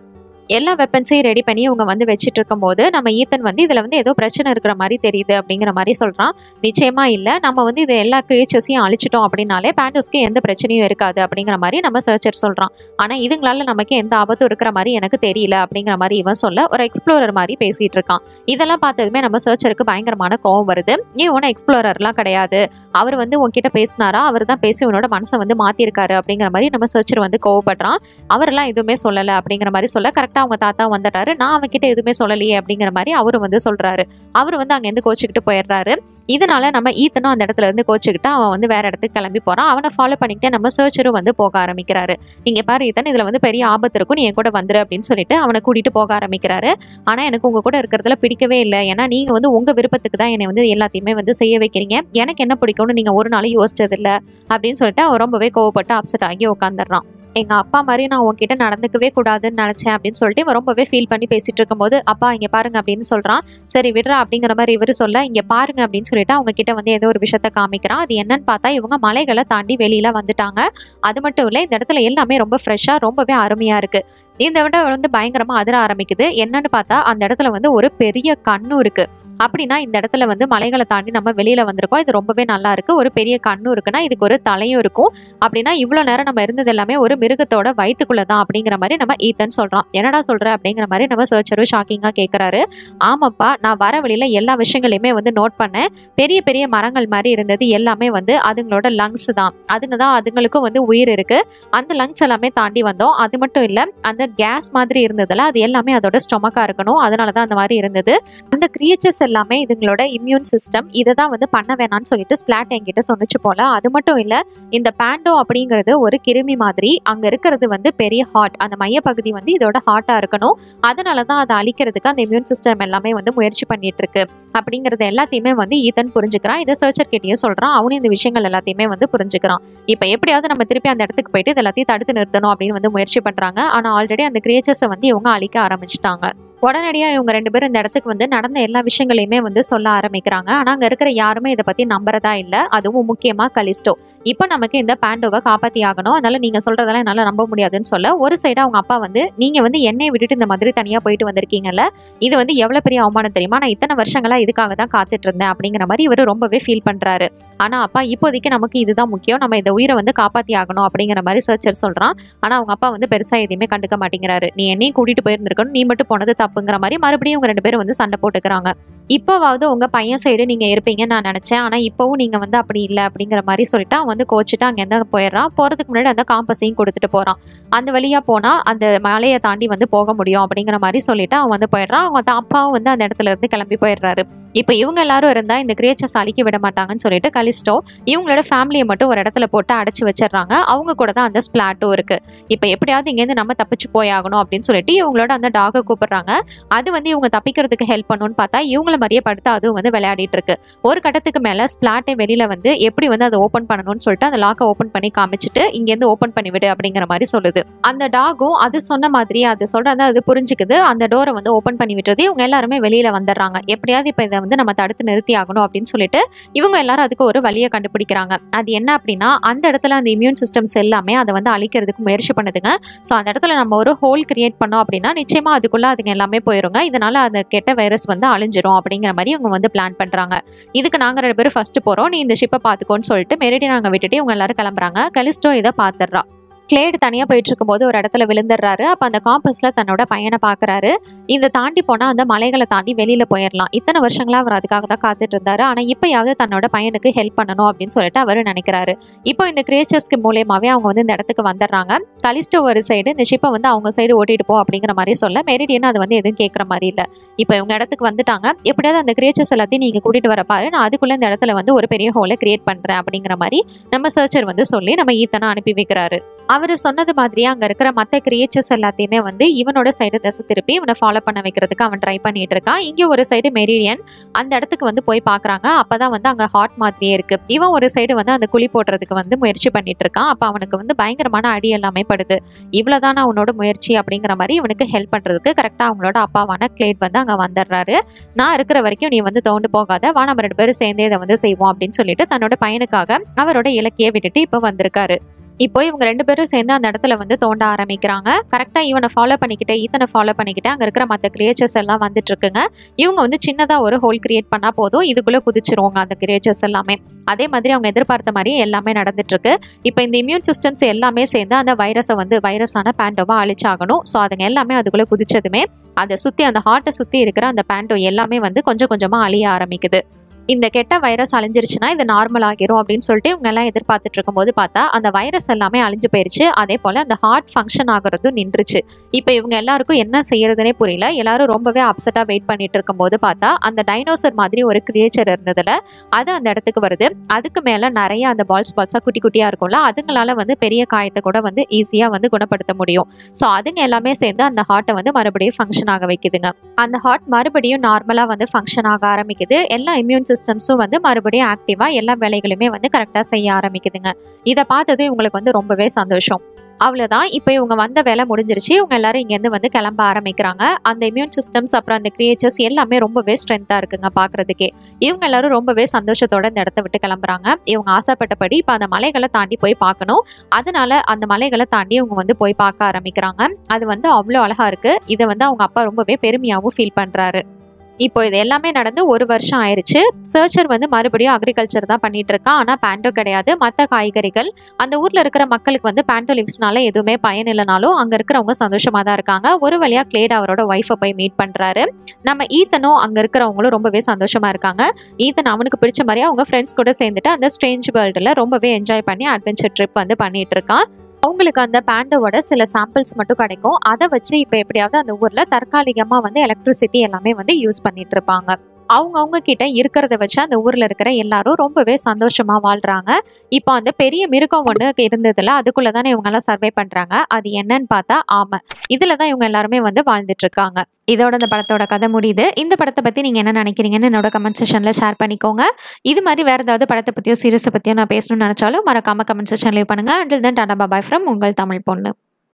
எல்லா வெப்பன்ஸையும் ரெடி பண்ணி இவங்க வந்து வச்சுட்டு இருக்கும்போது நம்ம ஈத்தன் வந்து இதில் வந்து ஏதோ பிரச்சனை இருக்கிற மாதிரி தெரியுது அப்படிங்கிற மாதிரி சொல்கிறான் நிச்சயமா இல்லை நம்ம வந்து இது எல்லா கிரியேச்சர்ஸையும் அழிச்சிட்டோம் அப்படின்னாலே பேண்டோஸ்க்கு எந்த பிரச்சனையும் இருக்காது அப்படிங்கிற மாதிரி நம்ம சர்ச்சர் சொல்கிறான் ஆனால் இதுங்களால நமக்கு எந்த ஆபத்தும் இருக்கிற மாதிரி எனக்கு தெரியல அப்படிங்கிற மாதிரி இவன் சொல்ல ஒரு எக்ஸ்ப்ளோரர் மாதிரி பேசிகிட்டு இருக்கான் இதெல்லாம் பார்த்ததுமே நம்ம சர்ச்சருக்கு பயங்கரமான கோவம் வருது நீ உன எக்ஸ்ப்ளோரர்லாம் கிடையாது அவர் வந்து உன்கிட்ட பேசினாரா அவர் தான் பேசி உன்னோட மனசை வந்து மாற்றிருக்காரு அப்படிங்கிற மாதிரி நம்ம சர்ச்சர் வந்து கோவப்படுறான் அவரெல்லாம் எதுவுமே சொல்லலை அப்படிங்கிற மாதிரி சொல்ல கரெக்டாக அவங்க தாத்தா வந்துடுறாரு நான் அவன்கிட்ட எதுவுமே சொல்லலையே அப்படிங்கிற மாதிரி அவரும் வந்து சொல்கிறாரு அவர் வந்து அங்கேருந்து கோச்சிக்கிட்டு போயிடுறாரு இதனால நம்ம ஈத்தனும் அந்த இடத்துல இருந்து கோச்சிக்கிட்டு அவன் வந்து வேற இடத்துக்கு கிளம்பி போறான் அவனை ஃபாலோ பண்ணிக்கிட்டே நம்ம சர்ச்சரும் வந்து போக ஆரம்பிக்கிறாரு இங்க பாரு ஈத்தன் இதுல வந்து பெரிய ஆபத்து இருக்கும் நீ என் கூட வந்துரு அப்படின்னு சொல்லிட்டு அவனை கூட்டிட்டு போக ஆரம்பிக்கிறாரு ஆனா எனக்கு உங்க கூட இருக்கிறதுல பிடிக்கவே இல்லை ஏன்னா நீங்க வந்து உங்க விருப்பத்துக்கு தான் என்னை வந்து எல்லாத்தையுமே வந்து செய்ய வைக்கிறீங்க எனக்கு என்ன பிடிக்கும்னு நீங்க ஒரு நாளும் யோசிச்சது இல்ல அப்படின்னு சொல்லிட்டு அவன் ரொம்பவே கோவப்பட்டு அப்செட் ஆகி உட்காந்துடுறான் எங்க அப்பா மாதிரி நான் உன்கிட்ட நடந்துக்கவே கூடாதுன்னு நினைச்சேன் அப்படின்னு சொல்லிட்டு இவன் ரொம்பவே ஃபீல் பண்ணி பேசிட்டு இருக்கும்போது அப்பா இங்க பாருங்க அப்படின்னு சொல்றான் சரி விடுறா அப்படிங்கிற மாதிரி இவரு சொல்ல இங்க பாருங்க அப்படின்னு சொல்லிட்டு அவங்க கிட்ட வந்து ஏதோ ஒரு விஷயத்த காமிக்கிறான் அது என்னன்னு பார்த்தா இவங்க மலைகளை தாண்டி வெளியில வந்துட்டாங்க அது மட்டும் இல்லை இந்த இடத்துல எல்லாமே ரொம்ப ஃப்ரெஷ்ஷா ரொம்பவே அருமையா இருக்கு இந்த விட வந்து பயங்கரமா அதிர ஆரம்பிக்குது என்னன்னு பார்த்தா அந்த இடத்துல வந்து ஒரு பெரிய கண்ணும் இருக்கு அப்படின்னா இந்த இடத்துல வந்து மலைகளை தாண்டி நம்ம வெளியில வந்திருக்கோம் இது ரொம்பவே நல்லா இருக்கு ஒரு பெரிய கண்ணும் இருக்குன்னா இதுக்கு ஒரு தலையும் இருக்கும் அப்படின்னா இவ்வளோ நேரம் நம்ம இருந்தது எல்லாமே ஒரு மிருகத்தோட வயிற்றுக்குள்ள தான் அப்படிங்கிற மாதிரி நம்ம ஈத்தன் சொல்றான் என்னடா சொல்ற அப்படிங்கிற மாதிரி நம்ம சர்ச்சரும் ஷாக்கிங்கா கேட்குறாரு ஆமாப்பா நான் வர வழியில எல்லா விஷயங்களையுமே வந்து நோட் பண்ணேன் பெரிய பெரிய மரங்கள் மாதிரி இருந்தது எல்லாமே வந்து அதுங்களோட லங்ஸ் தான் அதுங்க தான் அதுங்களுக்கும் வந்து உயிர் இருக்கு அந்த லங்ஸ் எல்லாமே தாண்டி வந்தோம் அது மட்டும் இல்ல அந்த கேஸ் மாதிரி இருந்ததுல அது எல்லாமே அதோட ஸ்டொமக்கா இருக்கணும் அதனால தான் அந்த மாதிரி இருந்தது அந்த கிரியேச்சர்ஸ் எல்லாமே இதுங்களோட இம்யூன் சிஸ்டம் இதை தான் வந்து பண்ண வேணாம்னு சொல்லிட்டு ஸ்பிளாட் என்கிட்ட சொன்னிச்சு போல அது மட்டும் இல்ல இந்த பேண்டோ அப்படிங்கிறது ஒரு கிருமி மாதிரி அங்க இருக்கிறது வந்து பெரிய ஹார்ட் அந்த மையப்பகுதி வந்து இதோட ஹார்ட்டா இருக்கணும் அதனால தான் அதை அழிக்கிறதுக்கு அந்த இம்யூன் சிஸ்டம் எல்லாமே வந்து முயற்சி பண்ணிட்டு இருக்கு அப்படிங்கறது எல்லாத்தையுமே வந்து ஈத்தன் புரிஞ்சுக்கிறான் இதை சர்ச்சர் கிட்டேயும் சொல்றான் அவனும் இந்த விஷயங்கள் எல்லாத்தையுமே வந்து புரிஞ்சுக்கிறான் இப்போ எப்படியாவது நம்ம திருப்பி அந்த இடத்துக்கு போயிட்டு இது எல்லாத்தையும் தடுத்து நிறுத்தணும் அப்படின்னு வந்து முயற்சி பண்றாங்க ஆனா ஆல்ரெடி அந்த கிரியேச்சர்ஸை வந்து இவங்க அழிக்க ஆரம்பிச்சிட்டாங்க உடனடியா இவங்க ரெண்டு பேரும் இந்த இடத்துக்கு வந்து நடந்த எல்லா விஷயங்களையுமே வந்து சொல்ல ஆரம்பிக்கிறாங்க ஆனா அங்க இருக்கிற யாருமே இதை பத்தி நம்புறதா இல்ல அதுவும் முக்கியமா கலிஸ்டோ இப்போ நமக்கு இந்த பேண்டோவை காப்பாத்தி ஆகணும் அதனால நீங்க சொல்றதெல்லாம் என்னால நம்ப முடியாதுன்னு சொல்ல ஒரு சைடு அவங்க அப்பா வந்து நீங்க வந்து என்னை விட்டுட்டு இந்த மாதிரி தனியா போயிட்டு வந்திருக்கீங்கல்ல இது வந்து எவ்வளவு பெரிய அவமானம் தெரியுமா நான் இத்தனை வருஷங்களா இதுக்காக தான் காத்துட்டு இருந்தேன் அப்படிங்கிற மாதிரி இவர் ரொம்பவே ஃபீல் பண்றாரு ஆனா அப்பா இப்போதைக்கு நமக்கு இதுதான் முக்கியம் நம்ம இந்த உயிரை வந்து காப்பாத்தி ஆகணும் அப்படிங்கிற மாதிரி சர்ச்சர் சொல்றான் ஆனா அவங்க அப்பா வந்து பெருசா எதையுமே கண்டுக்க மாட்டேங்கிறாரு நீ என்னையும் கூட்டிட்டு போயிருந்திருக்கணும் நீ மட்டும் போனது தப்புங்கிற மாதிரி மறுபடியும் உங்க ரெண்டு பேரும் வந்து சண்டை போட்டுக்கிறாங்க இப்போவாவது உங்க பையன் சைடு நீங்க இருப்பீங்கன்னு நான் நினைச்சேன் ஆனா இப்போவும் நீங்க வந்து அப்படி இல்லை அப்படிங்கிற மாதிரி சொல்லிட்டு அவன் வந்து கோச்சிட்டு அங்க இருந்து போயிடுறான் போறதுக்கு முன்னாடி அந்த காம்பஸையும் கொடுத்துட்டு போறான் அந்த வழியா போனா அந்த மலையை தாண்டி வந்து போக முடியும் அப்படிங்கிற மாதிரி சொல்லிட்டு அவன் வந்து போயிடுறான் அவங்க தான் அப்பாவும் வந்து அந்த இடத்துல இருந்து கிளம்பி போயிடுறாரு இப்போ இவங்க எல்லாரும் இருந்தா இந்த கிரியேச்சர்ஸ் அழிக்க விட மாட்டாங்கன்னு சொல்லிட்டு கலிஸ்டோ இவங்களோட ஃபேமிலியை மட்டும் ஒரு இடத்துல போட்டு அடைச்சு வச்சிடுறாங்க அவங்க கூட தான் அந்த ஸ்பிளாட்டும் இருக்கு இப்போ எப்படியாவது இங்கேருந்து நம்ம தப்பிச்சு போயாகணும் அப்படின்னு சொல்லிட்டு இவங்களோட அந்த டாகை கூப்பிடுறாங்க அது வந்து இவங்க தப்பிக்கிறதுக்கு ஹெல்ப் பண்ணுன்னு பார்த்தா இவங்கள மாதிரியே படுத்து அதுவும் வந்து விளையாடிட்டு இருக்கு ஒரு கட்டத்துக்கு மேல ஸ்பிளாட்டை வெளியில வந்து எப்படி வந்து அதை ஓப்பன் பண்ணணும்னு சொல்லிட்டு அந்த லாக்கை ஓப்பன் பண்ணி காமிச்சிட்டு இங்கேருந்து ஓப்பன் பண்ணி விடு அப்படிங்கிற மாதிரி சொல்லுது அந்த டாகும் அது சொன்ன மாதிரியே அது சொல்றத அது புரிஞ்சுக்குது அந்த டோரை வந்து ஓப்பன் பண்ணி விட்டுறது இவங்க எல்லாருமே வெளியில வந்துடுறாங்க எப்படியாவது இப்போ இதை வந்து நம்ம தடுத்து நிறுத்தி ஆகணும் அப்படின்னு சொல்லிட்டு இவங்க எல்லாரும் அதுக்கு ஒரு வழியை கண்டுபிடிக்கிறாங்க அது என்ன அப்படின்னா அந்த இடத்துல அந்த இம்யூன் சிஸ்டம்ஸ் எல்லாமே அதை வந்து அழிக்கிறதுக்கு முயற்சி பண்ணுதுங்க ஸோ அந்த இடத்துல நம்ம ஒரு ஹோல் கிரியேட் பண்ணோம் அப்படின்னா நிச்சயமா அதுக்குள்ள அதுங்க எல்லாமே போயிருங்க இதனால அந்த கெட்ட வைரஸ் வந்து அழிஞ்சிரும் அப்படிங்கிற மாதிரி இவங்க வந்து பிளான் பண்றாங்க இதுக்கு நாங்க ரெண்டு பேரும் ஃபர்ஸ்ட் போறோம் நீ இந்த ஷிப்பை பார்த்துக்கோன்னு சொல்லிட்டு மெரிடி நாங்க விட்டுட்டு இவங்க எல்லாரும் கிளம்புறாங்க கலிஸ்டோ இதை பார்த்துடுறா கிளேடு தனியாக போயிட்டு இருக்கும்போது ஒரு இடத்துல விழுந்துடுறாரு அப்போ அந்த காம்பஸில் தன்னோட பையனை பார்க்குறாரு இந்த தாண்டி போனால் அந்த மலைகளை தாண்டி வெளியில் போயிடலாம் இத்தனை வருஷங்களா அவர் அதுக்காக தான் காத்துட்டு இருந்தாரு ஆனால் இப்போயாவது தன்னோட பையனுக்கு ஹெல்ப் பண்ணணும் அப்படின்னு சொல்லிட்டு அவர் நினைக்கிறாரு இப்போ இந்த கிரியேச்சர்ஸ்க்கு மூலியமாகவே அவங்க வந்து இந்த இடத்துக்கு வந்துடுறாங்க கலிஸ்டோ ஒரு சைடு இந்த ஷிப்பை வந்து அவங்க சைடு ஓட்டிட்டு போ அப்படிங்கிற மாதிரி சொல்ல மெரிடியன் அது வந்து எதுவும் கேட்குற மாதிரி இல்லை இப்போ இவங்க இடத்துக்கு வந்துட்டாங்க எப்படியாவது அந்த கிரியேச்சர்ஸ் எல்லாத்தையும் நீங்கள் கூட்டிட்டு வர பாரு நான் அதுக்குள்ளே இந்த இடத்துல வந்து ஒரு பெரிய ஹோலை கிரியேட் பண்ணுறேன் அப்படிங்கிற மாதிரி நம்ம சர்ச்சர் வந்து சொல்லி நம்ம ஈத்தனை அனுப்பி வைக்கிறாரு அவர் சொன்னது மாதிரியே அங்கே இருக்கிற மற்ற கிரியேச்சர்ஸ் எல்லாத்தையுமே வந்து இவனோட சைடு திசை திருப்பி இவனை ஃபாலோ பண்ண வைக்கிறதுக்கு அவன் ட்ரை பண்ணிட்டு இருக்கான் இங்கே ஒரு சைடு மெரிடியன் அந்த இடத்துக்கு வந்து போய் பார்க்குறாங்க அப்போ தான் வந்து அங்கே ஹாட் மாதிரியே இருக்கு இவன் ஒரு சைடு வந்து அந்த குழி போடுறதுக்கு வந்து முயற்சி பண்ணிட்டு இருக்கான் அப்போ அவனுக்கு வந்து பயங்கரமான அடி எல்லாமே படுது இவ்வளோதானா உன்னோட முயற்சி அப்படிங்கிற மாதிரி இவனுக்கு ஹெல்ப் பண்ணுறதுக்கு கரெக்டாக அவங்களோட அப்பாவான கிளேட் வந்து அங்கே வந்துடுறாரு நான் இருக்கிற வரைக்கும் நீ வந்து தோண்டு போகாத வா நம்ம ரெண்டு பேரும் சேர்ந்தே இதை வந்து செய்வோம் அப்படின்னு சொல்லிட்டு தன்னோட பையனுக்காக அவரோட இலக்கிய விட்டுட்டு இப்போ வந்திருக்காரு இப்போ இவங்க ரெண்டு பேரும் சேர்ந்து அந்த இடத்துல வந்து தோண்ட ஆரம்பிக்கிறாங்க கரெக்டாக இவனை ஃபாலோ பண்ணிக்கிட்டு ஈத்தனை ஃபாலோ பண்ணிக்கிட்டு அங்கே இருக்கிற மற்ற கிரியேச்சர்ஸ் எல்லாம் வந்துட்டு இருக்குங்க இவங்க வந்து சின்னதாக ஒரு ஹோல் கிரியேட் பண்ணால் போதும் இதுக்குள்ளே குதிச்சிருவாங்க அந்த கிரியேச்சர்ஸ் எல்லாமே அதே மாதிரி அவங்க எதிர்பார்த்த மாதிரி எல்லாமே நடந்துட்டு இருக்கு இப்போ இந்த இம்யூன் சிஸ்டம்ஸ் எல்லாமே சேர்ந்து அந்த வைரஸை வந்து வைரஸான பேண்டோவை அழிச்சாகணும் ஸோ அதுங்க எல்லாமே அதுக்குள்ளே குதிச்சதுமே அதை சுற்றி அந்த ஹார்ட்டை சுற்றி இருக்கிற அந்த பேண்டோ எல்லாமே வந்து கொஞ்சம் கொஞ்சமாக அழிய ஆரம்பிக்குது இந்த கெட்ட வைரஸ் அழிஞ்சிருச்சுன்னா இது நார்மல் ஆகிரும் அப்படின்னு சொல்லிட்டு இவங்க எல்லாம் எதிர்பார்த்துட்டு இருக்கும்போது பார்த்தா அந்த வைரஸ் எல்லாமே அழிஞ்சு போயிருச்சு அதே போல் அந்த ஹார்ட் ஃபங்க்ஷன் ஆகுறதும் நின்றுச்சு இப்போ இவங்க எல்லாருக்கும் என்ன செய்யறதுனே புரியல எல்லாரும் ரொம்பவே அப்செட்டாக வெயிட் பண்ணிட்டு இருக்கும்போது பார்த்தா அந்த டைனோசர் மாதிரி ஒரு கிரியேச்சர் இருந்ததுல அது அந்த இடத்துக்கு வருது அதுக்கு மேலே நிறைய அந்த பால்ஸ் பால்ஸாக குட்டி குட்டியாக இருக்கும்ல அதுங்களால வந்து பெரிய காயத்தை கூட வந்து ஈஸியாக வந்து குணப்படுத்த முடியும் ஸோ அதுங்க எல்லாமே சேர்ந்து அந்த ஹார்ட்டை வந்து மறுபடியும் ஃபங்க்ஷன் ஆக வைக்குதுங்க அந்த ஹார்ட் மறுபடியும் நார்மலாக வந்து ஃபங்க்ஷன் ஆக ஆரம்பிக்குது எல்லா இம்யூன் சிஸ்டம்ஸும் வந்து மறுபடியும் ஆக்டிவாக எல்லா வேலைகளுமே வந்து கரெக்டாக செய்ய ஆரம்பிக்குதுங்க இதை பார்த்ததும் இவங்களுக்கு வந்து ரொம்பவே சந்தோஷம் அவ்வளோதான் இப்போ இவங்க வந்த வேலை முடிஞ்சிருச்சு இவங்க எல்லாரும் இங்கேருந்து வந்து கிளம்ப ஆரம்பிக்கிறாங்க அந்த இம்யூன் சிஸ்டம்ஸ் அப்புறம் அந்த கிரியேச்சர்ஸ் எல்லாமே ரொம்பவே ஸ்ட்ரென்த்தாக இருக்குங்க பார்க்குறதுக்கே இவங்க எல்லாரும் ரொம்பவே சந்தோஷத்தோட இந்த இடத்த விட்டு கிளம்புறாங்க இவங்க ஆசைப்பட்டபடி இப்போ அந்த மலைகளை தாண்டி போய் பார்க்கணும் அதனால அந்த மலைகளை தாண்டி இவங்க வந்து போய் பார்க்க ஆரம்பிக்கிறாங்க அது வந்து அவ்வளோ அழகா இருக்கு இதை வந்து அவங்க அப்பா ரொம்பவே பெருமையாகவும் ஃபீல் பண்ணுறாரு இப்போ இது எல்லாமே நடந்து ஒரு வருஷம் ஆயிருச்சு சர்ச்சர் வந்து மறுபடியும் அக்ரிகல்ச்சர் தான் பண்ணிட்டு இருக்கான் ஆனால் பேண்டோ கிடையாது மற்ற காய்கறிகள் அந்த ஊர்ல இருக்கிற மக்களுக்கு வந்து பேண்டோ லிவ்ஸ்னால எதுவுமே பயன் இல்லைனாலும் அங்க இருக்கிறவங்க சந்தோஷமா தான் இருக்காங்க ஒரு வழியா கிளேட் அவரோட ஒய்ஃபை போய் மீட் பண்றாரு நம்ம ஈத்தனும் அங்க இருக்கிறவங்களும் ரொம்பவே சந்தோஷமா இருக்காங்க ஈத்தன் அவனுக்கு பிடிச்ச மாதிரி அவங்க ஃப்ரெண்ட்ஸ் கூட சேர்ந்துட்டு அந்த ஸ்ட்ரேஞ்ச் வேர்ல்டில் ரொம்பவே என்ஜாய் பண்ணி அட்வென்ச்சர் ட்ரிப் வந்து பண்ணிட்டு இருக்கான் அவங்களுக்கு அந்த பேண்டோட சில சாம்பிள்ஸ் மட்டும் கிடைக்கும் அதை வச்சு இப்போ எப்படியாவது அந்த ஊரில் தற்காலிகமாக வந்து எலக்ட்ரிசிட்டி எல்லாமே வந்து யூஸ் பண்ணிட்டு இருப்பாங்க அவங்க அவங்க கிட்ட இருக்கிறத வச்சு அந்த ஊர்ல இருக்கிற எல்லாரும் ரொம்பவே சந்தோஷமா வாழ்றாங்க இப்போ அந்த பெரிய மிருகம் ஒன்று இருந்ததுல அதுக்குள்ள தானே இவங்க எல்லாம் சர்வே பண்றாங்க அது என்னன்னு பார்த்தா ஆமை இதுல தான் இவங்க எல்லாருமே வந்து வாழ்ந்துட்டு இருக்காங்க இதோட இந்த படத்தோட கதை முடியுது இந்த படத்தை பத்தி நீங்க என்ன நினைக்கிறீங்கன்னு என்னோட கமெண்ட் செஷன்ல ஷேர் பண்ணிக்கோங்க இது மாதிரி வேற ஏதாவது படத்தை பத்தியோ சீரியஸை பத்தியோ நான் பேசணும்னு நினைச்சாலும் மறக்காம கமெண்ட் செஷன் லீவ் பண்ணுங்க until then tata bye from உங்கள் தமிழ் பொண்ணு